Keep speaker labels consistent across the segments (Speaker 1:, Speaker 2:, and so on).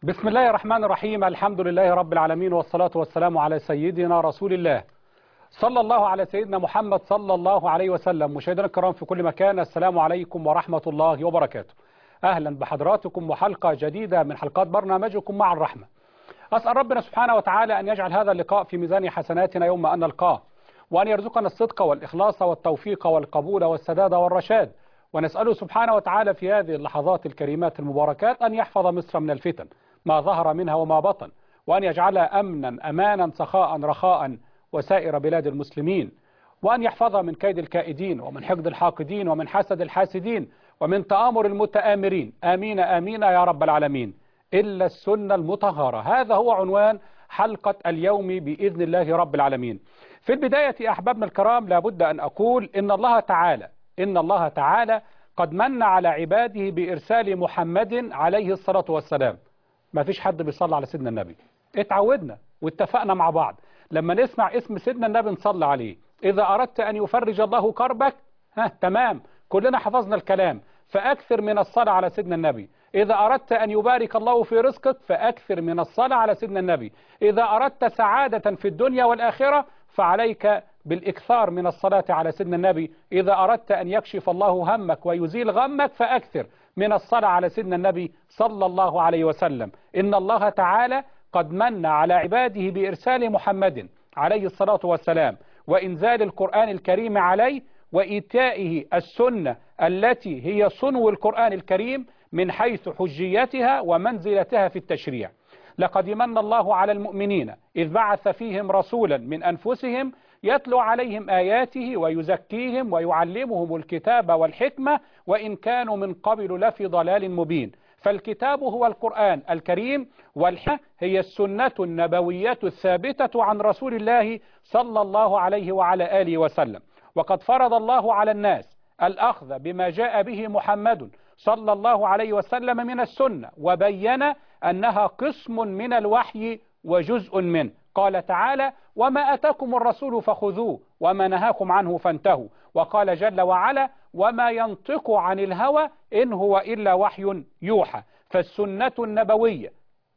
Speaker 1: بسم الله الرحمن الرحيم الحمد لله رب العالمين والصلاة والسلام على سيدنا رسول الله صلى الله على سيدنا محمد صلى الله عليه وسلم مشاهدينا الكرام في كل مكان السلام عليكم ورحمة الله وبركاته أهلا بحضراتكم وحلقة جديدة من حلقات برنامجكم مع الرحمة أسأل ربنا سبحانه وتعالى أن يجعل هذا اللقاء في ميزان حسناتنا يوم أن نلقاه وأن يرزقنا الصدق والإخلاص والتوفيق والقبول والسداد والرشاد ونسأله سبحانه وتعالى في هذه اللحظات الكريمات المباركات أن يحفظ مصر من الفتن ما ظهر منها وما بطن وأن يجعلها أمنا أمانا سخاء رخاء وسائر بلاد المسلمين وأن يحفظها من كيد الكائدين ومن حقد الحاقدين ومن حسد الحاسدين ومن تآمر المتآمرين آمين آمين يا رب العالمين إلا السنة المطهرة هذا هو عنوان حلقة اليوم بإذن الله رب العالمين في البداية أحبابنا الكرام لابد أن أقول إن الله تعالى إن الله تعالى قد من على عباده بإرسال محمد عليه الصلاة والسلام ما فيش حد بيصلي على سيدنا النبي اتعودنا واتفقنا مع بعض لما نسمع اسم سيدنا النبي نصلي عليه إذا أردت أن يفرج الله كربك ها تمام كلنا حفظنا الكلام فأكثر من الصلاة على سيدنا النبي إذا أردت أن يبارك الله في رزقك فأكثر من الصلاة على سيدنا النبي إذا أردت سعادة في الدنيا والآخرة فعليك بالإكثار من الصلاة على سيدنا النبي إذا أردت أن يكشف الله همك ويزيل غمك فأكثر من الصلاة على سيدنا النبي صلى الله عليه وسلم إن الله تعالى قد من على عباده بإرسال محمد عليه الصلاة والسلام وإنزال القرآن الكريم عليه وإيتائه السنة التي هي صنو القرآن الكريم من حيث حجيتها ومنزلتها في التشريع لقد من الله على المؤمنين إذ بعث فيهم رسولا من أنفسهم يتلو عليهم آياته ويزكيهم ويعلمهم الكتاب والحكمة وإن كانوا من قبل لفي ضلال مبين فالكتاب هو القرآن الكريم والحكمة هي السنة النبوية الثابتة عن رسول الله صلى الله عليه وعلى آله وسلم وقد فرض الله على الناس الأخذ بما جاء به محمد صلى الله عليه وسلم من السنة وبين أنها قسم من الوحي وجزء منه قال تعالى وما أتاكم الرسول فخذوه وما نهاكم عنه فانتهوا وقال جل وعلا وما ينطق عن الهوى إن هو إلا وحي يوحى فالسنة النبوية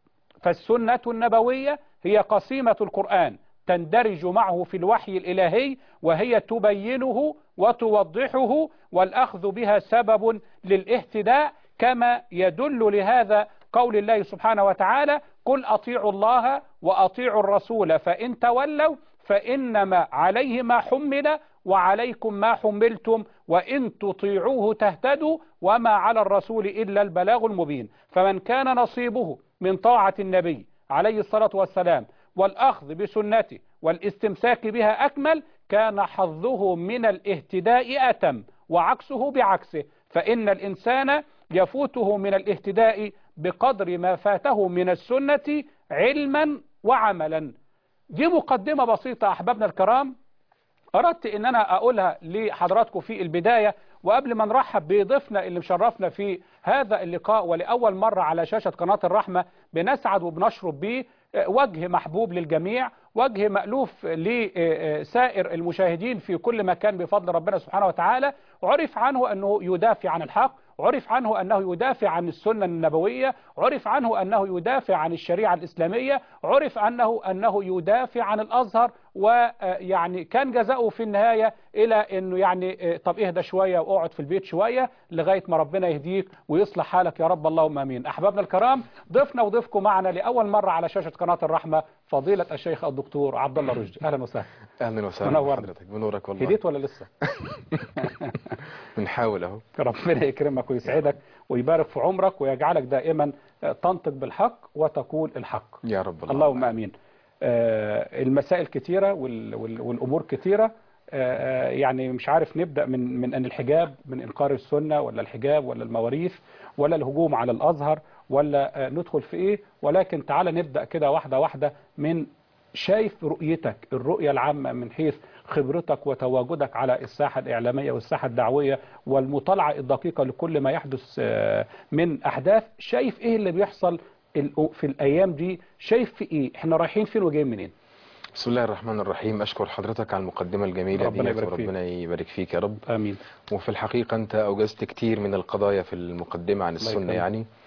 Speaker 1: فالسنة النبوية هي قسيمة القرآن تندرج معه في الوحي الإلهي وهي تبينه وتوضحه والأخذ بها سبب للاهتداء كما يدل لهذا قول الله سبحانه وتعالى قل أطيعوا الله وأطيعوا الرسول فإن تولوا فإنما عليه ما حمل وعليكم ما حملتم وإن تطيعوه تهتدوا وما على الرسول إلا البلاغ المبين فمن كان نصيبه من طاعة النبي عليه الصلاة والسلام والأخذ بسنته والاستمساك بها أكمل كان حظه من الاهتداء أتم وعكسه بعكسه فإن الإنسان يفوته من الاهتداء بقدر ما فاته من السنة علما وعملا دي مقدمة بسيطة أحبابنا الكرام أردت أن أنا أقولها لحضراتكم في البداية وقبل ما نرحب بضيفنا اللي مشرفنا في هذا اللقاء ولأول مرة على شاشة قناة الرحمة بنسعد وبنشرب به وجه محبوب للجميع وجه مألوف لسائر المشاهدين في كل مكان بفضل ربنا سبحانه وتعالى عرف عنه أنه يدافع عن الحق عرف عنه أنه يدافع عن السنة النبوية عرف عنه أنه يدافع عن الشريعة الإسلامية عرف أنه أنه يدافع عن الأزهر ويعني كان جزاؤه في النهاية إلى أنه يعني طب اهدى شوية واقعد في البيت شوية لغاية ما ربنا يهديك ويصلح حالك يا رب اللهم أمين أحبابنا الكرام ضيفنا وضيفكم معنا لأول مرة على شاشة قناة الرحمة فضيلة الشيخ الدكتور عبد الله رشدي أهلا وسهلا
Speaker 2: اهلا وسهلا
Speaker 1: منور.
Speaker 2: بحضرتك بنورك والله
Speaker 1: هديت ولا لسه
Speaker 2: بنحاول اهو
Speaker 1: ربنا يكرمك ويسعدك ويبارك في عمرك ويجعلك دائما تنطق بالحق وتقول الحق
Speaker 2: يا رب
Speaker 1: اللهم امين آه، المسائل كتيرة وال- وال- والامور كتيرة آه، يعني مش عارف نبدأ من من ان الحجاب من انكار السنة ولا الحجاب ولا المواريث ولا الهجوم على الازهر ولا آه، ندخل في ايه ولكن تعالى نبدأ كده واحدة واحدة من شايف رؤيتك الرؤية العامة من حيث خبرتك وتواجدك على الساحة الإعلامية والساحة الدعوية والمطالعة الدقيقة لكل ما يحدث آه، من أحداث شايف إيه اللي بيحصل ال- في الأيام دي شايف في إيه إحنا رايحين فين وجايين منين
Speaker 2: بسم الله الرحمن الرحيم اشكر حضرتك على المقدمة الجميلة
Speaker 1: ربنا
Speaker 2: دي
Speaker 1: يبارك فيك.
Speaker 2: وربنا يبارك فيك يا رب
Speaker 1: آمين
Speaker 2: وفي الحقيقة انت اوجزت كتير من القضايا في المقدمة عن
Speaker 1: الله
Speaker 2: السنة
Speaker 1: يكرمك.
Speaker 2: يعني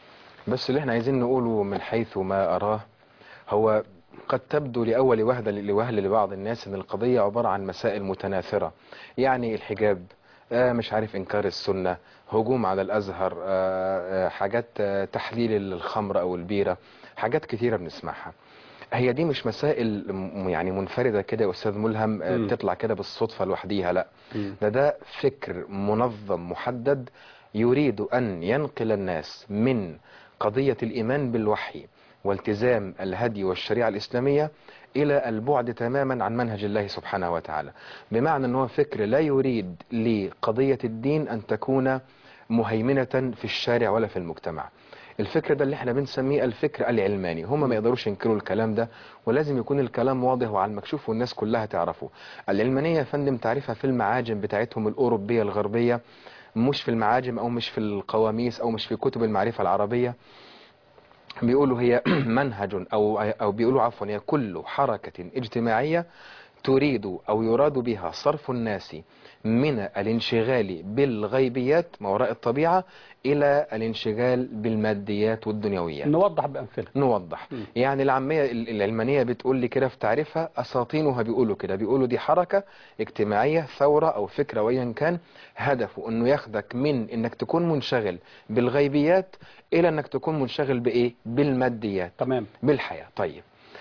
Speaker 2: بس اللي احنا عايزين نقوله من حيث ما أراه هو قد تبدو لأول وهلة لوهلة لبعض الناس أن القضية عبارة عن مسائل متناثرة يعني الحجاب آه مش عارف إنكار السنة هجوم على الأزهر آه آه حاجات آه تحليل الخمر أو البيرة حاجات كثيرة بنسمعها هي دي مش مسائل م- يعني منفردة كده يا أستاذ ملهم آه،
Speaker 1: مم.
Speaker 2: بتطلع كده بالصدفة لوحديها لا
Speaker 1: مم.
Speaker 2: ده ده فكر منظم محدد يريد أن ينقل الناس من قضية الإيمان بالوحي والتزام الهدي والشريعة الإسلامية إلى البعد تماما عن منهج الله سبحانه وتعالى بمعنى أنه فكر لا يريد لقضية الدين أن تكون مهيمنة في الشارع ولا في المجتمع الفكر ده اللي احنا بنسميه الفكر العلماني هم ما يقدروش ينكروا الكلام ده ولازم يكون الكلام واضح وعلى المكشوف والناس كلها تعرفه العلمانية يا فندم تعرفها في المعاجم بتاعتهم الأوروبية الغربية مش في المعاجم أو مش في القواميس أو مش في كتب المعرفة العربية بيقولوا هي منهج أو أو بيقولوا عفوا هي كل حركة اجتماعية تريد أو يراد بها صرف الناس من الانشغال بالغيبيات ما وراء الطبيعة إلى الانشغال بالماديات والدنيويات
Speaker 1: نوضح بأمثلة
Speaker 2: نوضح
Speaker 1: مم.
Speaker 2: يعني العامية ال- العلمانية بتقول لي كده في تعريفها أساطينها بيقولوا كده بيقولوا دي حركة اجتماعية ثورة أو فكرة وأيا كان هدفه أنه ياخدك من أنك تكون منشغل بالغيبيات إلى أنك تكون منشغل بإيه بالماديات
Speaker 1: تمام
Speaker 2: بالحياة طيب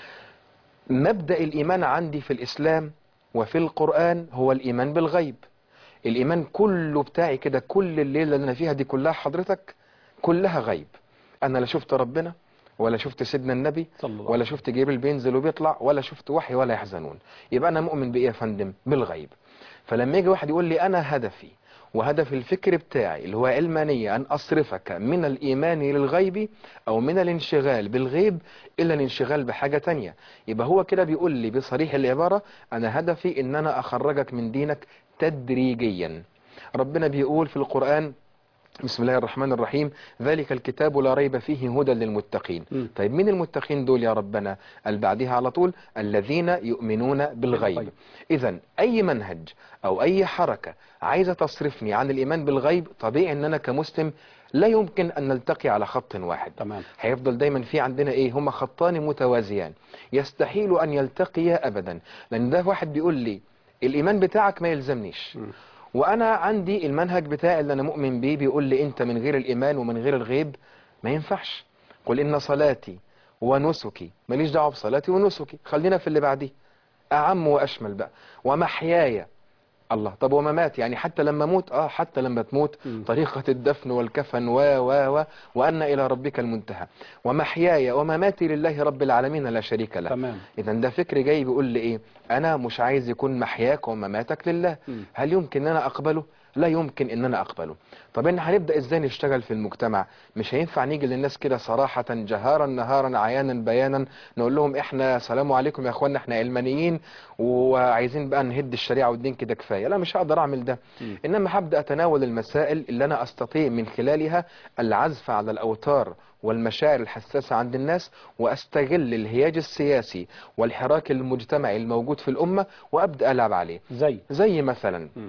Speaker 2: مبدأ الإيمان عندي في الإسلام وفي القرآن هو الإيمان بالغيب الإيمان كله بتاعي كده كل الليلة اللي أنا فيها دي كلها حضرتك كلها غيب أنا لا شفت ربنا ولا شفت سيدنا النبي
Speaker 1: صلى الله
Speaker 2: ولا شفت جبريل بينزل وبيطلع ولا شفت وحي ولا يحزنون يبقى أنا مؤمن بإيه يا فندم بالغيب فلما يجي واحد يقول لي أنا هدفي وهدف الفكر بتاعي اللي هو علمانية أن أصرفك من الإيمان للغيب أو من الانشغال بالغيب إلى الانشغال بحاجة تانية يبقى هو كده بيقول لي بصريح العبارة أنا هدفي إن أنا أخرجك من دينك تدريجيا ربنا بيقول في القرآن بسم الله الرحمن الرحيم ذلك الكتاب لا ريب فيه هدى للمتقين
Speaker 1: مم.
Speaker 2: طيب مين المتقين دول يا ربنا قال بعدها على طول الذين يؤمنون بالغيب
Speaker 1: بالغيب.
Speaker 2: إذا أي منهج أو أي حركة عايزة تصرفني عن الإيمان بالغيب طبيعي أن أنا كمسلم لا يمكن أن نلتقي على خط واحد
Speaker 1: تمام
Speaker 2: هيفضل دايما في عندنا ايه هما خطان متوازيان يستحيل ان يلتقيا ابدا لان ده واحد بيقول لي الايمان بتاعك ما يلزمنيش
Speaker 1: مم.
Speaker 2: وانا عندي المنهج بتاعي اللي انا مؤمن بيه بيقول لي انت من غير الايمان ومن غير الغيب ما ينفعش قل ان صلاتي ونسكي ماليش دعوه بصلاتي ونسكي خلينا في اللي بعديه اعم واشمل بقى ومحياي الله طب وممات يعني حتى لما اموت اه حتى لما تموت
Speaker 1: مم.
Speaker 2: طريقة الدفن والكفن و و و وأن إلى ربك المنتهى ومحياي ومماتي لله رب العالمين لا شريك له
Speaker 1: تمام
Speaker 2: إذا ده فكر جاي بيقول لي إيه أنا مش عايز يكون محياك ومماتك لله
Speaker 1: مم.
Speaker 2: هل يمكن أن أنا أقبله لا يمكن ان انا اقبله طب ان هنبدا ازاي نشتغل في المجتمع مش هينفع نيجي للناس كده صراحه جهارا نهارا عيانا بيانا نقول لهم احنا سلام عليكم يا اخوانا احنا علمانيين وعايزين بقى نهد الشريعه والدين كده كفايه لا مش هقدر اعمل ده
Speaker 1: مم.
Speaker 2: انما هبدا اتناول المسائل اللي انا استطيع من خلالها العزف على الاوتار والمشاعر الحساسة عند الناس واستغل الهياج السياسي والحراك المجتمعي الموجود في الامة وابدا العب عليه
Speaker 1: زي
Speaker 2: زي مثلا
Speaker 1: مم.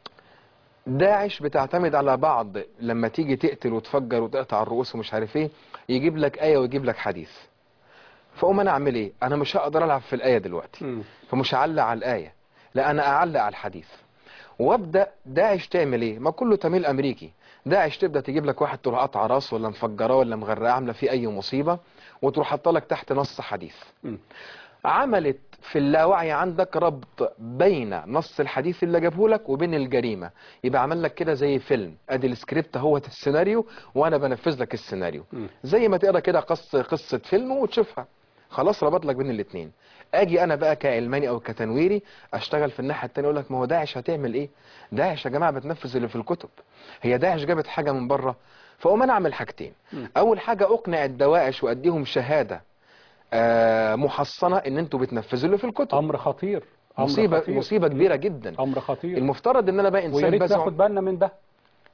Speaker 2: داعش بتعتمد على بعض لما تيجي تقتل وتفجر وتقطع الرؤوس ومش عارف ايه يجيب لك آية ويجيب لك حديث فأقوم أنا أعمل إيه؟ أنا مش هقدر ألعب في الآية دلوقتي
Speaker 1: مم.
Speaker 2: فمش هعلق على الآية لا أنا أعلق على الحديث وابدأ داعش تعمل إيه؟ ما كله تميل أمريكي داعش تبدأ تجيب لك واحد تروح قطع راسه ولا مفجراه ولا مغرقاه عاملة فيه أي مصيبة وتروح حاطه لك تحت نص حديث
Speaker 1: مم.
Speaker 2: عملت في اللاوعي عندك ربط بين نص الحديث اللي جابه لك وبين الجريمة يبقى عمل لك كده زي فيلم ادي السكريبت هو السيناريو وانا بنفذ لك السيناريو
Speaker 1: مم.
Speaker 2: زي ما تقرا كده قص قصة فيلم وتشوفها خلاص ربط لك بين الاثنين اجي انا بقى كعلماني او كتنويري اشتغل في الناحيه الثانيه اقول لك ما هو داعش هتعمل ايه داعش يا جماعه بتنفذ اللي في الكتب هي داعش جابت حاجه من بره فاقوم انا اعمل حاجتين
Speaker 1: مم.
Speaker 2: اول حاجه اقنع الدواعش واديهم شهاده آه، محصنه ان انتوا بتنفذوا اللي في الكتب
Speaker 1: امر خطير أمر
Speaker 2: مصيبه
Speaker 1: خطير.
Speaker 2: مصيبه كبيره جدا
Speaker 1: امر خطير
Speaker 2: المفترض ان انا بقى
Speaker 1: ويا
Speaker 2: انسان
Speaker 1: ريت
Speaker 2: بزعم
Speaker 1: ناخد بالنا من ده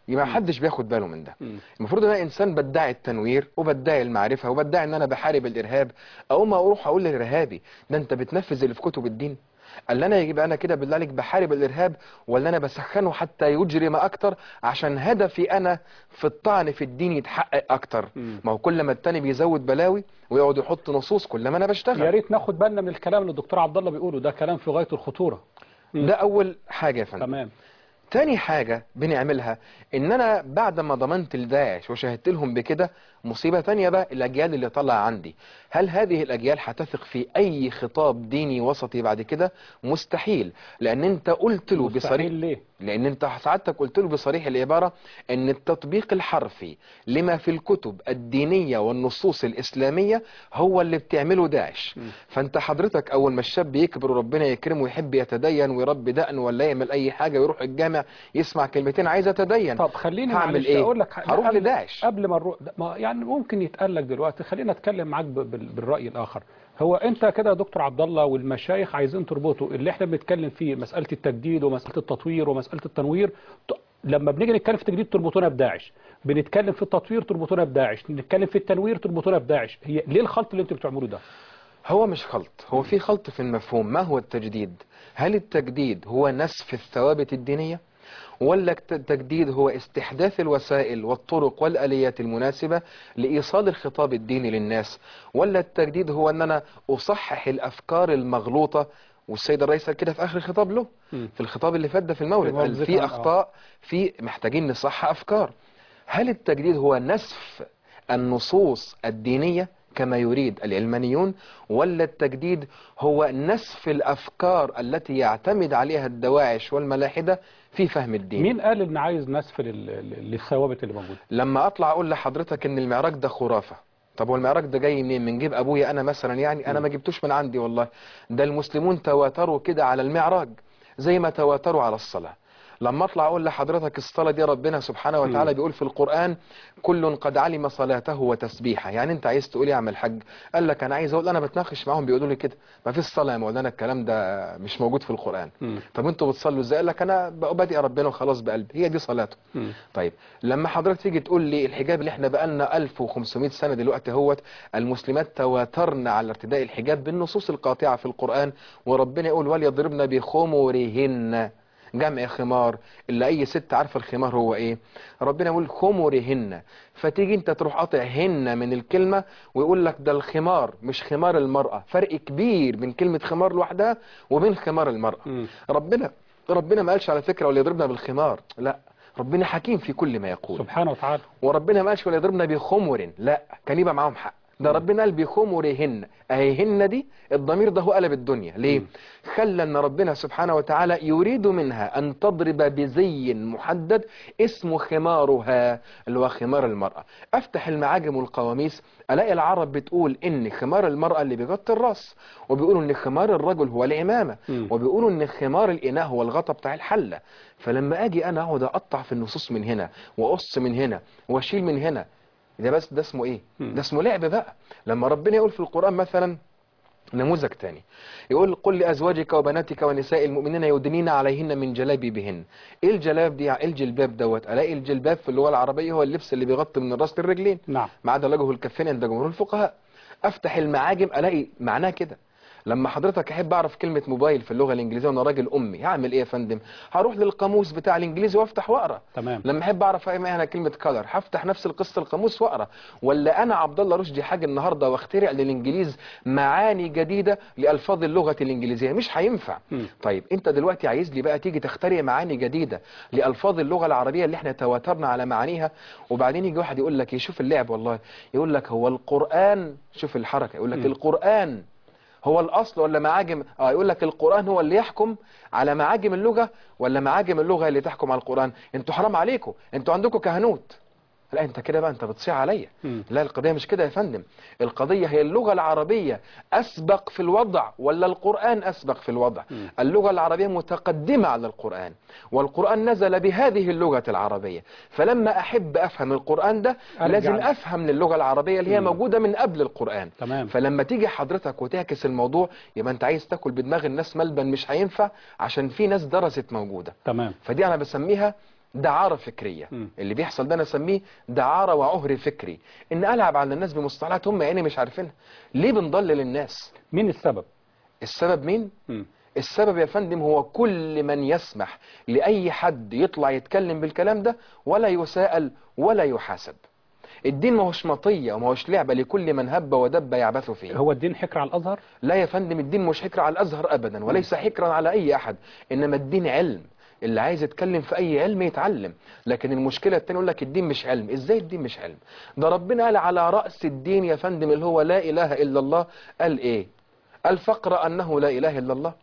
Speaker 2: يبقى محدش بياخد باله من ده
Speaker 1: مم.
Speaker 2: المفروض ان انا انسان بدعي التنوير وبدعي المعرفه وبدعي ان انا بحارب الارهاب اقوم اروح اقول للارهابي ده انت بتنفذ اللي في كتب الدين قال انا يبقى انا كده بالله عليك بحارب الارهاب ولا انا بسخنه حتى يجرم اكتر عشان هدفي انا في الطعن في الدين يتحقق اكتر
Speaker 1: مم.
Speaker 2: ما هو كل ما التاني بيزود بلاوي ويقعد يحط نصوص كل ما انا
Speaker 1: يا
Speaker 2: بشتغل
Speaker 1: ريت ناخد بالنا من الكلام اللي الدكتور عبد الله بيقوله ده كلام في غايه الخطوره مم.
Speaker 2: ده اول حاجه يا فندم
Speaker 1: تمام
Speaker 2: تاني حاجة بنعملها ان انا بعد ما ضمنت لداعش وشاهدت لهم بكده مصيبة تانية بقى الاجيال اللي طلع عندي هل هذه الاجيال هتثق في اي خطاب ديني وسطي بعد كده مستحيل لان انت قلت له بصريح
Speaker 1: مستحيل ليه
Speaker 2: لان انت سعادتك قلت له بصريح العبارة ان التطبيق الحرفي لما في الكتب الدينية والنصوص الاسلامية هو اللي بتعمله داعش
Speaker 1: م.
Speaker 2: فانت حضرتك اول ما الشاب يكبر وربنا يكرمه ويحب يتدين ويربي دقن ولا يعمل اي حاجة ويروح الجامع يسمع كلمتين عايز اتدين
Speaker 1: طب خليني
Speaker 2: هعمل
Speaker 1: معلش
Speaker 2: ايه
Speaker 1: اقول لك حاجة.
Speaker 2: هروح
Speaker 1: قبل-
Speaker 2: لداعش
Speaker 1: قبل ما نروح ما يعني ممكن يتقال لك دلوقتي خلينا اتكلم معاك ب- بال- بالراي الاخر هو انت كده يا دكتور عبد الله والمشايخ عايزين تربطوا اللي احنا بنتكلم فيه مساله التجديد ومساله التطوير ومساله التنوير ت- لما بنيجي نتكلم في التجديد تربطونا بداعش بنتكلم في التطوير تربطونا بداعش نتكلم في التنوير تربطونا بداعش هي ليه الخلط اللي انتوا بتعملوه ده
Speaker 2: هو مش خلط هو في خلط في المفهوم ما هو التجديد هل التجديد هو نسف الثوابت الدينية ولا الت- التجديد هو استحداث الوسائل والطرق والآليات المناسبة لإيصال الخطاب الديني للناس ولا التجديد هو أن أنا أصحح الأفكار المغلوطة والسيد الرئيس قال كده في آخر الخطاب له
Speaker 1: مم.
Speaker 2: في الخطاب اللي فات ده في المولد
Speaker 1: في
Speaker 2: قال
Speaker 1: المولد
Speaker 2: في
Speaker 1: ذكر، آه.
Speaker 2: أخطاء في محتاجين نصحح أفكار هل التجديد هو نسف النصوص الدينية كما يريد العلمانيون ولا التجديد هو نسف الأفكار التي يعتمد عليها الدواعش والملاحدة في فهم الدين
Speaker 1: مين قال ان عايز نسف لل- لل- للثوابت اللي موجوده
Speaker 2: لما أطلع أقول لحضرتك إن المعراج ده خرافة طب والمعراج ده جاي منين من جيب أبويا أنا مثلا يعني أنا ما جبتوش من عندي والله ده المسلمون تواتروا كده على المعراج زي ما تواتروا على الصلاة لما اطلع اقول لحضرتك الصلاة دي ربنا سبحانه وتعالى بيقول في القرآن كل قد علم صلاته وتسبيحه يعني انت عايز تقول ايه يا عم الحاج قال لك انا عايز اقول انا بتناقش معاهم بيقولوا لي كده ما فيش صلاة يا مولانا الكلام ده مش موجود في القرآن
Speaker 1: مم.
Speaker 2: طب انتوا بتصلوا ازاي قال لك انا بادئ ربنا وخلاص بقلبي هي دي صلاته
Speaker 1: مم.
Speaker 2: طيب لما حضرتك تيجي تقول لي الحجاب اللي احنا بقالنا 1500 سنة دلوقتي هوت المسلمات تواترن على ارتداء الحجاب بالنصوص القاطعة في القرآن وربنا يقول وليضربن بخمورهن جمع خمار اللي اي ست عارفه الخمار هو ايه ربنا يقول خمرهن فتيجي انت تروح قاطع هن من الكلمه ويقول لك ده الخمار مش خمار المراه فرق كبير بين كلمه خمار لوحدها وبين خمار المراه
Speaker 1: مم.
Speaker 2: ربنا ربنا ما قالش على فكره ولا يضربنا بالخمار لا ربنا حكيم في كل ما يقول
Speaker 1: سبحانه وتعالى
Speaker 2: وربنا ما قالش ولا يضربنا بخمر لا كان يبقى معاهم حق ده ربنا قال بخمرهن اهي هن دي الضمير ده هو قلب الدنيا ليه خلى ان ربنا سبحانه وتعالى يريد منها ان تضرب بزي محدد اسمه خمارها اللي هو خمار المرأة افتح المعاجم والقواميس الاقي العرب بتقول ان خمار المرأة اللي بيغطي الراس وبيقولوا ان خمار الرجل هو العمامة
Speaker 1: مم.
Speaker 2: وبيقولوا ان خمار الاناء هو الغطا بتاع الحلة فلما اجي انا اقعد اقطع في النصوص من هنا واقص من هنا واشيل من هنا ده بس ده اسمه ايه
Speaker 1: مم.
Speaker 2: ده اسمه لعب بقى لما ربنا يقول في القرآن مثلا نموذج تاني يقول قل لأزواجك وبناتك ونساء المؤمنين يدنين عليهن من جلابيبهن ايه الجلاب دي ايه الجلباب دوت الاقي الجلباب في اللغة العربية هو اللبس اللي بيغطي من الراس للرجلين
Speaker 1: نعم
Speaker 2: ما عدا وجهه الكفين عند جمهور الفقهاء افتح المعاجم الاقي معناه كده لما حضرتك احب اعرف كلمة موبايل في اللغة الانجليزية وانا راجل امي هعمل ايه يا فندم هروح للقاموس بتاع الانجليزي وافتح واقرا
Speaker 1: تمام
Speaker 2: لما احب اعرف ايه معنى كلمه كلر هفتح نفس القصه القاموس واقرا ولا انا عبد الله رشدي حاجه النهارده واخترع للانجليز معاني جديده لالفاظ اللغه الانجليزيه مش هينفع
Speaker 1: مم.
Speaker 2: طيب انت دلوقتي عايز لي بقى تيجي تخترع معاني جديده لالفاظ اللغه العربيه اللي احنا تواترنا على معانيها وبعدين يجي واحد يقول لك يشوف اللعب والله يقول لك هو القران شوف الحركه يقول لك
Speaker 1: مم.
Speaker 2: القران هو الاصل ولا معاجم اه يقول لك القران هو اللي يحكم على معاجم اللغه ولا معاجم اللغه اللي تحكم على القران انتوا حرام عليكم انتوا عندكم كهنوت لا انت كده بقى انت بتصيع عليا
Speaker 1: مم.
Speaker 2: لا القضيه مش كده يا فندم القضيه هي اللغه العربيه اسبق في الوضع ولا القران اسبق في الوضع
Speaker 1: مم.
Speaker 2: اللغه العربيه متقدمه على القران والقران نزل بهذه اللغه العربيه فلما احب افهم القران ده
Speaker 1: أرجع
Speaker 2: لازم
Speaker 1: ل-
Speaker 2: افهم للغه العربيه اللي هي
Speaker 1: مم.
Speaker 2: موجوده من قبل القران
Speaker 1: تمام
Speaker 2: فلما تيجي حضرتك وتعكس الموضوع يبقى انت عايز تاكل بدماغ الناس ملبن مش هينفع عشان في ناس درست موجوده
Speaker 1: تمام
Speaker 2: فدي انا بسميها دعارة فكرية
Speaker 1: مم.
Speaker 2: اللي بيحصل ده انا اسميه دعارة وعهر فكري ان العب على الناس بمصطلحات هم يعني مش عارفينها ليه بنضلل الناس
Speaker 1: مين السبب
Speaker 2: السبب مين
Speaker 1: مم.
Speaker 2: السبب يا فندم هو كل من يسمح لأي حد يطلع يتكلم بالكلام ده ولا يساءل ولا يحاسب الدين ما هوش مطية وما هوش لعبة لكل من هب ودب يعبث فيه
Speaker 1: هو الدين حكر على الازهر
Speaker 2: لا يا فندم الدين مش حكر على الأزهر أبدا وليس حكرا على أي أحد إنما الدين علم اللي عايز يتكلم في أي علم يتعلم لكن المشكلة التانية يقول لك الدين مش علم إزاي الدين مش علم ده ربنا قال على رأس الدين يا فندم اللي هو لا إله إلا الله قال إيه الفقر أنه لا إله إلا الله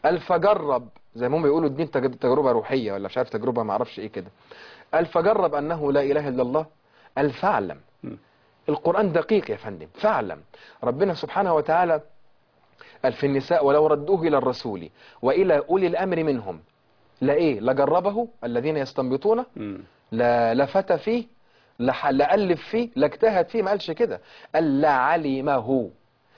Speaker 2: الفجرب زي ما هم بيقولوا الدين تج- تجربة روحية ولا مش عارف تجربة ما اعرفش إيه كده الفجرب أنه لا إله إلا الله الفعلم
Speaker 1: مم.
Speaker 2: القرآن دقيق يا فندم فاعلم ربنا سبحانه وتعالى قال في النساء ولو ردوه إلى الرسول وإلى أولي الأمر منهم لا إيه لجربه الذين يستنبطونه
Speaker 1: مم.
Speaker 2: لا لفت فيه لح- لألف فيه لاجتهد فيه ما قالش كده قال لعلمه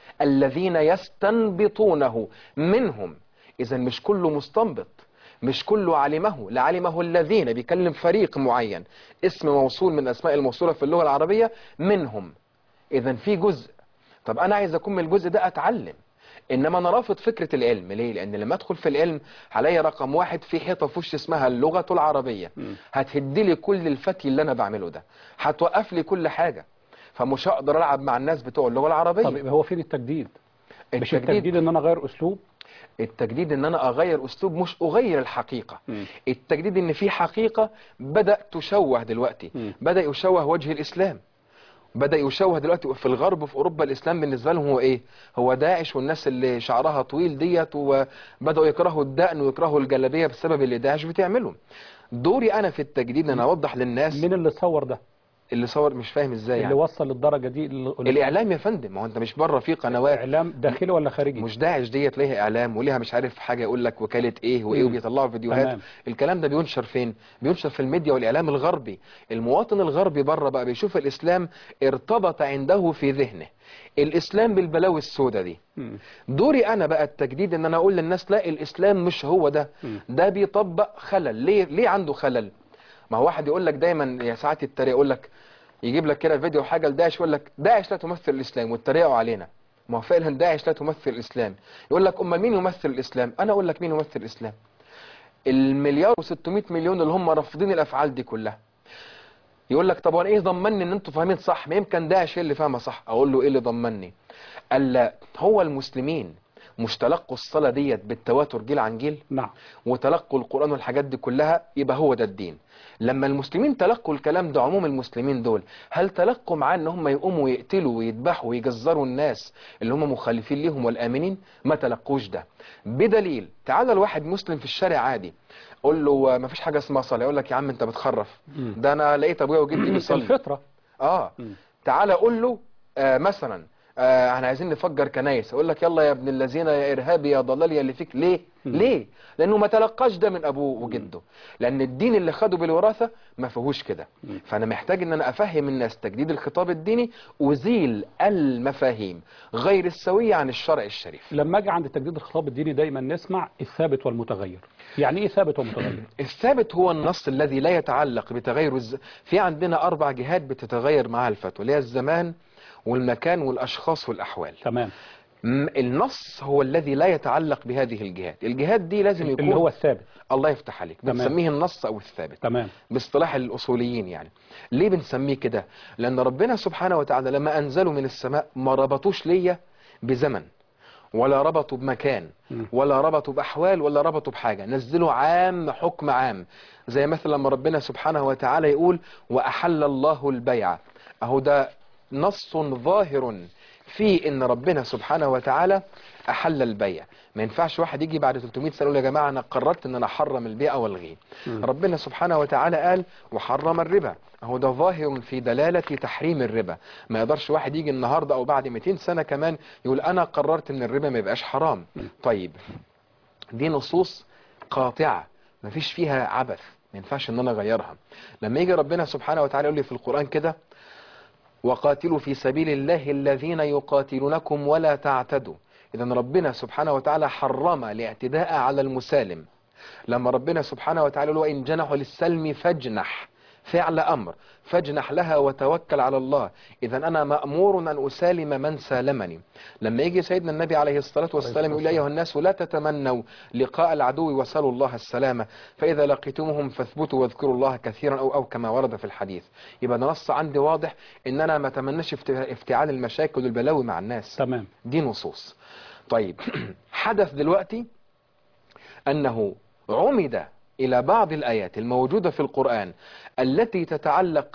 Speaker 2: الذين يستنبطونه منهم إذا مش كله مستنبط مش كله علمه لعلمه الذين بيكلم فريق معين اسم موصول من أسماء الموصولة في اللغة العربية منهم إذا في جزء طب أنا عايز أكون من الجزء ده أتعلم إنما أنا رافض فكرة العلم ليه؟ لأن لما أدخل في العلم هلاقي رقم واحد في حيطة في وش اسمها اللغة العربية
Speaker 1: مم.
Speaker 2: هتهدي لي كل الفتي اللي أنا بعمله ده هتوقف لي كل حاجة فمش هقدر ألعب مع الناس بتوع اللغة العربية
Speaker 1: طب يبقى هو فين التجديد مش
Speaker 2: التجديد
Speaker 1: التجديد ان انا اغير اسلوب
Speaker 2: التجديد ان انا اغير اسلوب مش اغير الحقيقة
Speaker 1: مم.
Speaker 2: التجديد ان في حقيقة بدأ تشوه دلوقتي
Speaker 1: مم.
Speaker 2: بدأ يشوه وجه الاسلام بدأ يشوه دلوقتي في الغرب وفي اوروبا الاسلام بالنسبة لهم هو ايه هو داعش والناس اللي شعرها طويل ديت وبدأوا يكرهوا الدقن ويكرهوا الجلابية بسبب اللي داعش بتعمله دوري انا في التجديد ان انا اوضح للناس
Speaker 1: مين اللي صور ده
Speaker 2: اللي صور مش فاهم ازاي
Speaker 1: اللي
Speaker 2: يعني
Speaker 1: وصل للدرجه دي اللي-
Speaker 2: الاعلام يا فندم ما هو انت مش بره في قنوات
Speaker 1: اعلام داخلي ولا خارجي
Speaker 2: مش داعش ديت ليها اعلام وليها مش عارف حاجه يقول لك وكاله ايه وايه
Speaker 1: مم.
Speaker 2: وبيطلعوا فيديوهات
Speaker 1: تمام.
Speaker 2: الكلام ده بينشر فين بينشر في الميديا والاعلام الغربي المواطن الغربي بره بقى بيشوف الاسلام ارتبط عنده في ذهنه الاسلام بالبلاوي السوداء دي
Speaker 1: مم.
Speaker 2: دوري انا بقى التجديد ان انا اقول للناس لا الاسلام مش هو ده
Speaker 1: مم.
Speaker 2: ده بيطبق خلل ليه ليه عنده خلل ما هو واحد يقول لك دايما يا ساعات التريق يقول لك يجيب لك كده فيديو حاجه لداعش يقول لك داعش لا تمثل الاسلام واتريقوا علينا ما هو فعلا داعش لا تمثل الاسلام يقول لك امال مين يمثل الاسلام انا اقول لك مين يمثل الاسلام المليار و600 مليون اللي هم رافضين الافعال دي كلها يقول لك طب وانا ايه ضمني ان انتوا فاهمين صح ما يمكن داعش هي اللي فاهمه صح اقول له ايه اللي ضمني قال لا هو المسلمين مش تلقوا الصلاه ديت بالتواتر جيل عن جيل
Speaker 1: نعم
Speaker 2: وتلقوا القرآن والحاجات دي كلها يبقى هو ده الدين لما المسلمين تلقوا الكلام ده عموم المسلمين دول هل تلقوا معاه ان هم يقوموا ويقتلوا ويذبحوا ويجزروا الناس اللي هم مخالفين ليهم والآمنين ما تلقوش ده بدليل تعالى الواحد مسلم في الشارع عادي قول له ما فيش حاجة اسمها صلاة يقول لك يا عم انت بتخرف
Speaker 1: مم.
Speaker 2: ده انا لقيت ابويا وجدي بيصلي
Speaker 1: الفطره
Speaker 2: اه
Speaker 1: مم.
Speaker 2: تعالى قول له آه مثلا آه احنا عايزين نفجر كنايس اقول لك يلا يا ابن الذين يا ارهابي يا ضلال يا اللي فيك ليه
Speaker 1: مم.
Speaker 2: ليه لانه ما تلقاش ده من ابوه وجده لان الدين اللي خده بالوراثه ما فيهوش كده
Speaker 1: مم.
Speaker 2: فانا محتاج ان انا افهم الناس تجديد الخطاب الديني وزيل المفاهيم غير السويه عن الشرع الشريف
Speaker 1: لما اجي عند تجديد الخطاب الديني دايما نسمع الثابت والمتغير يعني ايه ثابت ومتغير
Speaker 2: الثابت هو النص الذي لا يتعلق بتغير الز... في عندنا اربع جهات بتتغير معها الفتوى اللي هي الزمان والمكان والاشخاص والاحوال
Speaker 1: تمام
Speaker 2: م- النص هو الذي لا يتعلق بهذه الجهات الجهات دي لازم يكون
Speaker 1: اللي هو الثابت
Speaker 2: الله يفتح عليك
Speaker 1: تمام.
Speaker 2: بنسميه النص او الثابت
Speaker 1: تمام
Speaker 2: باصطلاح الاصوليين يعني ليه بنسميه كده لان ربنا سبحانه وتعالى لما انزلوا من السماء ما ربطوش ليا بزمن ولا ربطوا بمكان
Speaker 1: مم.
Speaker 2: ولا ربطوا باحوال ولا ربطوا بحاجه نزلوا عام حكم عام زي مثلا لما ربنا سبحانه وتعالى يقول واحل الله البيع اهو ده نص ظاهر في ان ربنا سبحانه وتعالى احل البيع ما ينفعش واحد يجي بعد 300 سنه يقول يا جماعه انا قررت ان انا احرم البيع والغيه
Speaker 1: مم.
Speaker 2: ربنا سبحانه وتعالى قال وحرم الربا هو ده ظاهر في دلالة تحريم الربا ما يقدرش واحد يجي النهاردة او بعد 200 سنة كمان يقول انا قررت ان الربا ما يبقاش حرام طيب دي نصوص قاطعة ما فيش فيها عبث ما ينفعش ان انا اغيرها لما يجي ربنا سبحانه وتعالى يقول لي في القرآن كده وقاتلوا في سبيل الله الذين يقاتلونكم ولا تعتدوا إذا ربنا سبحانه وتعالى حرم الاعتداء على المسالم لما ربنا سبحانه وتعالى يقول وإن جنحوا للسلم فاجنح فعل أمر فاجنح لها وتوكل على الله إذا أنا مأمور أن أسالم من سالمني لما يجي سيدنا النبي عليه الصلاة والسلام يقول أيها الناس لا تتمنوا لقاء العدو وسلوا الله السلامة فإذا لقيتموهم فاثبتوا واذكروا الله كثيرا أو, أو كما ورد في الحديث يبقى نص عندي واضح إن أنا ما تمناش افت- افتعال المشاكل والبلاوي مع الناس
Speaker 1: تمام
Speaker 2: دي نصوص طيب حدث دلوقتي أنه عمد إلى بعض الآيات الموجودة في القرآن التي تتعلق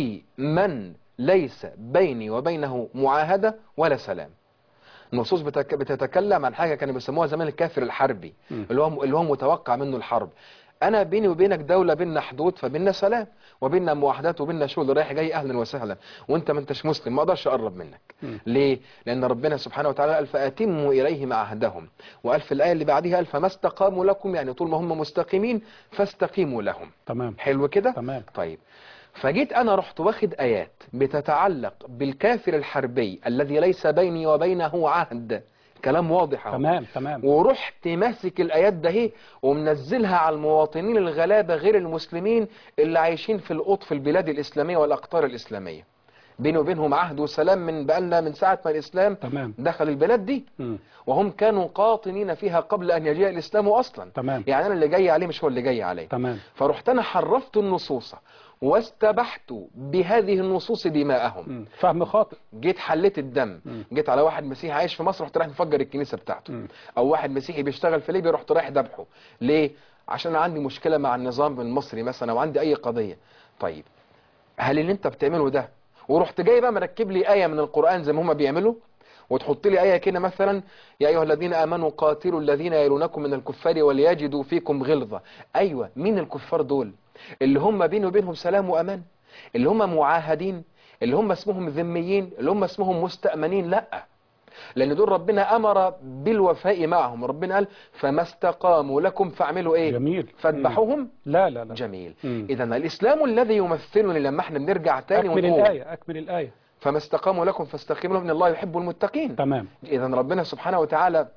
Speaker 2: بمن ليس بيني وبينه معاهدة ولا سلام نصوص بتك... بتتكلم عن حاجة كانوا بيسموها زمان الكافر الحربي
Speaker 1: م.
Speaker 2: اللي هو اللي هو متوقع منه الحرب انا بيني وبينك دولة بيننا حدود فبيننا سلام وبيننا موحدات وبيننا شغل رايح جاي اهلا وسهلا وانت ما انتش مسلم ما اقدرش اقرب منك
Speaker 1: م.
Speaker 2: ليه لان ربنا سبحانه وتعالى قال فاتموا اليهم عهدهم وقال في الايه اللي بعدها قال فما استقاموا لكم يعني طول ما هم مستقيمين فاستقيموا لهم
Speaker 1: تمام
Speaker 2: حلو كده
Speaker 1: تمام
Speaker 2: طيب فجيت انا رحت واخد ايات بتتعلق بالكافر الحربي الذي ليس بيني وبينه عهد كلام واضح اهو
Speaker 1: تمام تمام
Speaker 2: ورحت ماسك الايات ده اهي ومنزلها على المواطنين الغلابه غير المسلمين اللي عايشين في القط في البلاد الاسلاميه والاقطار الاسلاميه بيني وبينهم عهد وسلام من بقالنا من ساعه ما الاسلام
Speaker 1: تمام
Speaker 2: دخل البلاد دي
Speaker 1: مم.
Speaker 2: وهم كانوا قاطنين فيها قبل ان يجيء الاسلام اصلا
Speaker 1: تمام
Speaker 2: يعني انا اللي جاي عليه مش هو اللي جاي عليه
Speaker 1: تمام
Speaker 2: فرحت انا حرفت النصوص واستبحت بهذه النصوص دماءهم
Speaker 1: مم. فهم خاطئ
Speaker 2: جيت حليت الدم
Speaker 1: مم.
Speaker 2: جيت على واحد مسيحي عايش في مصر رحت رايح مفجر الكنيسه بتاعته
Speaker 1: مم.
Speaker 2: او واحد مسيحي بيشتغل في ليبيا رحت رايح ذبحه ليه عشان أنا عندي مشكله مع النظام المصري مثلا او عندي اي قضيه طيب هل اللي انت بتعمله ده ورحت جاي بقى مركب لي ايه من القران زي ما هم بيعملوا وتحط لي ايه كده مثلا يا ايها الذين امنوا قاتلوا الذين يلونكم من الكفار وليجدوا فيكم غلظه ايوه مين الكفار دول اللي هم بيني وبينهم سلام وامان اللي هم معاهدين اللي هم اسمهم ذميين اللي هم اسمهم مستأمنين لا لان دول ربنا امر بالوفاء معهم ربنا قال فما استقاموا لكم فاعملوا ايه
Speaker 1: جميل
Speaker 2: فاذبحوهم
Speaker 1: لا لا لا
Speaker 2: جميل
Speaker 1: مم.
Speaker 2: اذا الاسلام الذي يمثلني لما احنا بنرجع تاني
Speaker 1: أكمل
Speaker 2: ونقول
Speaker 1: الآية أكمل الآية
Speaker 2: فما استقاموا لكم فاستقيموا لهم ان الله يحب المتقين
Speaker 1: تمام
Speaker 2: إذا ربنا سبحانه وتعالى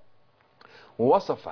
Speaker 2: وصف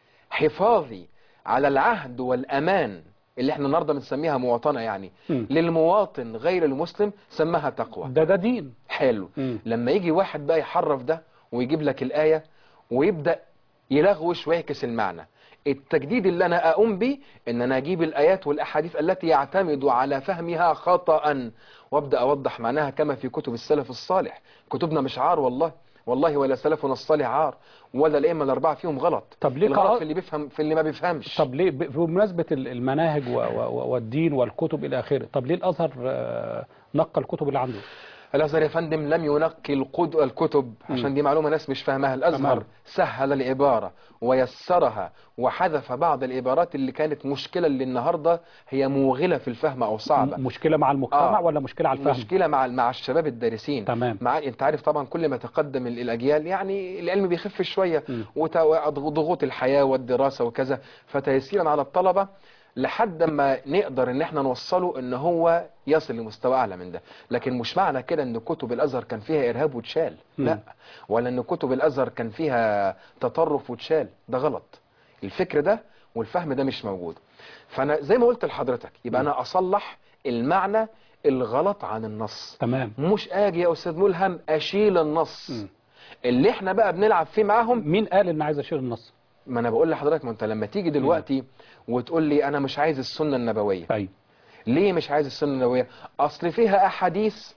Speaker 2: حفاظي على العهد والأمان اللي احنا النهارده بنسميها مواطنة يعني
Speaker 1: مم.
Speaker 2: للمواطن غير المسلم سماها تقوى
Speaker 1: ده ده دين
Speaker 2: حلو
Speaker 1: مم.
Speaker 2: لما يجي واحد بقى يحرف ده ويجيب لك الآية ويبدأ يلغوش ويعكس المعنى التجديد اللي أنا أقوم به إن أنا أجيب الآيات والأحاديث التي يعتمد على فهمها خطأ وأبدأ أوضح معناها كما في كتب السلف الصالح كتبنا مش عار والله والله ولا سلفنا الصالح عار ولا الأئمة الأربعة فيهم غلط
Speaker 1: طب ليه
Speaker 2: الغلط
Speaker 1: قرأت-
Speaker 2: في اللي بيفهم في اللي ما بيفهمش
Speaker 1: طب ليه ب- بمناسبة ال- المناهج و- و- والدين والكتب إلى آخره طب ليه الأزهر آه، نقى الكتب اللي عنده
Speaker 2: الازهر يا فندم لم ينقي القد- الكتب عشان دي معلومه ناس مش فاهمها الازهر
Speaker 1: تمام.
Speaker 2: سهل العباره ويسرها وحذف بعض العبارات اللي كانت مشكله اللي النهارده هي موغله في الفهم او صعبه
Speaker 1: م- مشكلة مع المجتمع
Speaker 2: آه.
Speaker 1: ولا مشكلة على الفهم
Speaker 2: مشكله مع مع الشباب الدارسين
Speaker 1: تمام
Speaker 2: مع انت عارف طبعا كل ما تقدم ال- الاجيال يعني العلم بيخف شويه
Speaker 1: م.
Speaker 2: وت- وضغوط الحياه والدراسه وكذا فتيسيرا على الطلبه لحد ما نقدر ان احنا نوصله ان هو يصل لمستوى اعلى من ده لكن مش معنى كده ان كتب الازهر كان فيها ارهاب وتشال
Speaker 1: م.
Speaker 2: لا ولا ان كتب الازهر كان فيها تطرف وتشال ده غلط الفكر ده والفهم ده مش موجود فانا زي ما قلت لحضرتك يبقى
Speaker 1: م.
Speaker 2: انا اصلح المعنى الغلط عن النص
Speaker 1: تمام
Speaker 2: مش اجي يا استاذ ملهم اشيل النص
Speaker 1: م.
Speaker 2: اللي احنا بقى بنلعب فيه معاهم
Speaker 1: مين قال إن عايز أشيل النص
Speaker 2: ما انا بقول لحضرتك ما انت لما تيجي دلوقتي وتقول لي انا مش عايز السنه النبويه
Speaker 1: أي
Speaker 2: ليه مش عايز السنه النبويه اصل فيها احاديث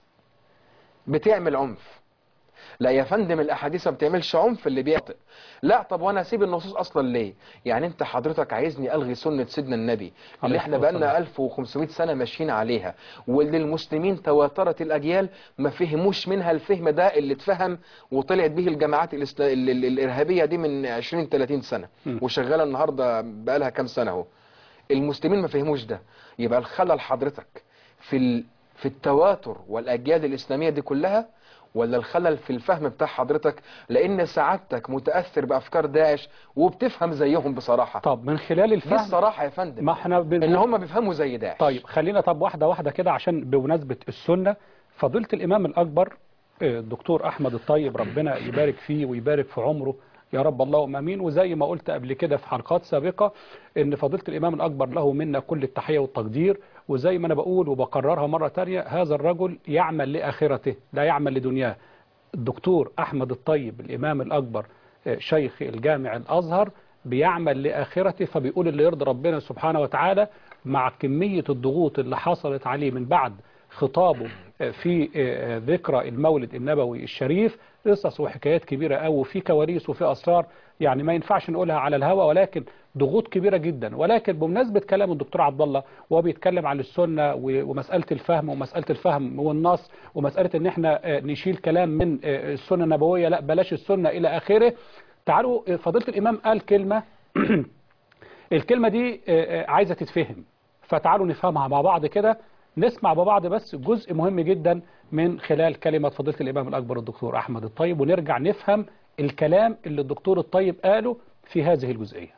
Speaker 2: بتعمل عنف لا يا فندم الاحاديث ما بتعملش عنف اللي بيخطئ لا طب وانا اسيب النصوص اصلا ليه يعني انت حضرتك عايزني الغي سنه سيدنا النبي
Speaker 1: عليه
Speaker 2: اللي احنا
Speaker 1: الصلاة
Speaker 2: بقالنا 1500 سنه ماشيين عليها واللي المسلمين تواترت الاجيال ما فهموش منها الفهم ده اللي اتفهم وطلعت به الجماعات الإسلا... ال... ال... الارهابيه دي من 20 30 سنه
Speaker 1: م.
Speaker 2: وشغاله النهارده بقالها كام سنه اهو المسلمين ما فهموش ده يبقى الخلل حضرتك في ال... في التواتر والاجيال الاسلاميه دي كلها ولا الخلل في الفهم بتاع حضرتك لان سعادتك متاثر بافكار داعش وبتفهم زيهم بصراحه
Speaker 1: طب من خلال
Speaker 2: دي
Speaker 1: الفهم
Speaker 2: الصراحه يا فندم
Speaker 1: ما احنا بن...
Speaker 2: ان هم بيفهموا زي داعش
Speaker 1: طيب خلينا طب واحدة واحدة كده عشان بمناسبة السنة فضيلة الإمام الأكبر آه، الدكتور أحمد الطيب ربنا يبارك فيه ويبارك في عمره يا رب اللهم امين وزي ما قلت قبل كده في حلقات سابقة ان فضيلة الامام الاكبر له منا كل التحية والتقدير وزي ما انا بقول وبكررها مرة تانية هذا الرجل يعمل لاخرته لا يعمل لدنياه الدكتور احمد الطيب الامام الاكبر آه، شيخ الجامع الازهر بيعمل لاخرته فبيقول اللي يرضي ربنا سبحانه وتعالى مع كمية الضغوط اللي حصلت عليه من بعد خطابه آه، في آه، ذكرى المولد النبوي الشريف قصص وحكايات كبيرة قوي وفي كواليس وفي أسرار يعني ما ينفعش نقولها على الهوا ولكن ضغوط كبيرة جدا ولكن بمناسبة كلام الدكتور عبد الله وهو بيتكلم عن السنة و- ومسألة الفهم ومسألة الفهم والنص ومسألة ان احنا آه، نشيل كلام من آه، السنة النبوية لا بلاش السنة إلى آخره تعالوا آه، فضيلة الإمام قال كلمة الكلمة دي آه، آه، عايزة تتفهم فتعالوا نفهمها مع بعض كده نسمع ببعض بس جزء مهم جدا من خلال كلمة فضيلة الإمام الأكبر الدكتور أحمد الطيب ونرجع نفهم الكلام اللي الدكتور الطيب قاله في هذه الجزئية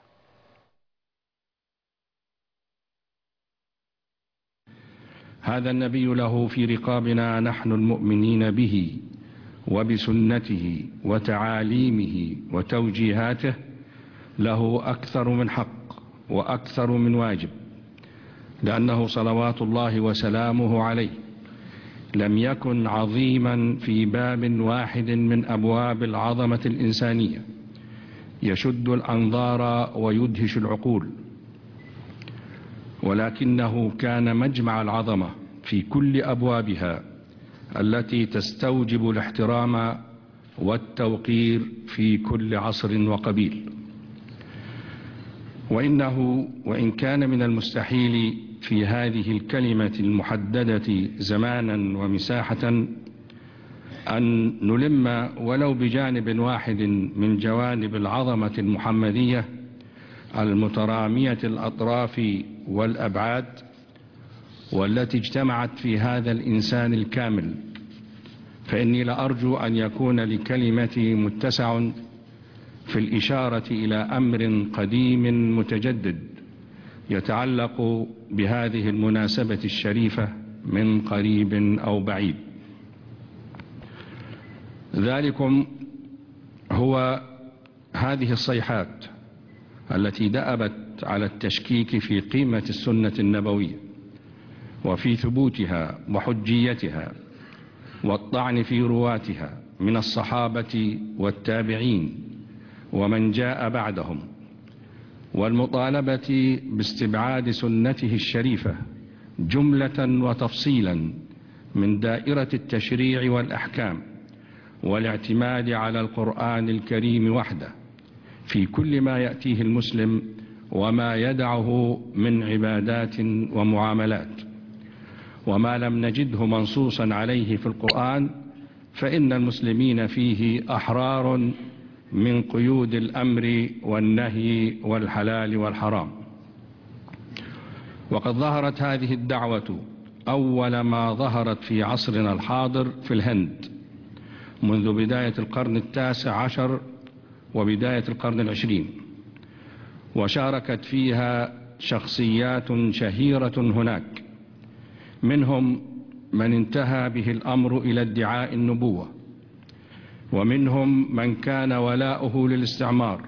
Speaker 3: هذا النبي له في رقابنا نحن المؤمنين به وبسنته وتعاليمه وتوجيهاته له أكثر من حق وأكثر من واجب لأنه صلوات الله وسلامه عليه لم يكن عظيما في باب واحد من أبواب العظمة الإنسانية يشد الأنظار ويدهش العقول ولكنه كان مجمع العظمة في كل أبوابها التي تستوجب الاحترام والتوقير في كل عصر وقبيل وإنه وإن كان من المستحيل في هذه الكلمة المحددة زمانا ومساحة أن نلم ولو بجانب واحد من جوانب العظمة المحمدية المترامية الأطراف والأبعاد والتي اجتمعت في هذا الإنسان الكامل فإني لأرجو أن يكون لكلمتي متسع في الإشارة إلى أمر قديم متجدد يتعلق بهذه المناسبة الشريفة من قريب أو بعيد ذلكم هو هذه الصيحات التي دأبت على التشكيك في قيمة السنة النبوية وفي ثبوتها وحجيتها والطعن في رواتها من الصحابة والتابعين ومن جاء بعدهم والمطالبة باستبعاد سنته الشريفة جملة وتفصيلا من دائرة التشريع والأحكام والاعتماد على القرآن الكريم وحده في كل ما يأتيه المسلم وما يدعه من عبادات ومعاملات وما لم نجده منصوصا عليه في القرآن فإن المسلمين فيه أحرار من قيود الأمر والنهي والحلال والحرام وقد ظهرت هذه الدعوة أول ما ظهرت في عصرنا الحاضر في الهند منذ بداية القرن التاسع عشر وبداية القرن العشرين وشاركت فيها شخصيات شهيرة هناك منهم من انتهى به الأمر إلى ادعاء النبوة ومنهم من كان ولاؤه للاستعمار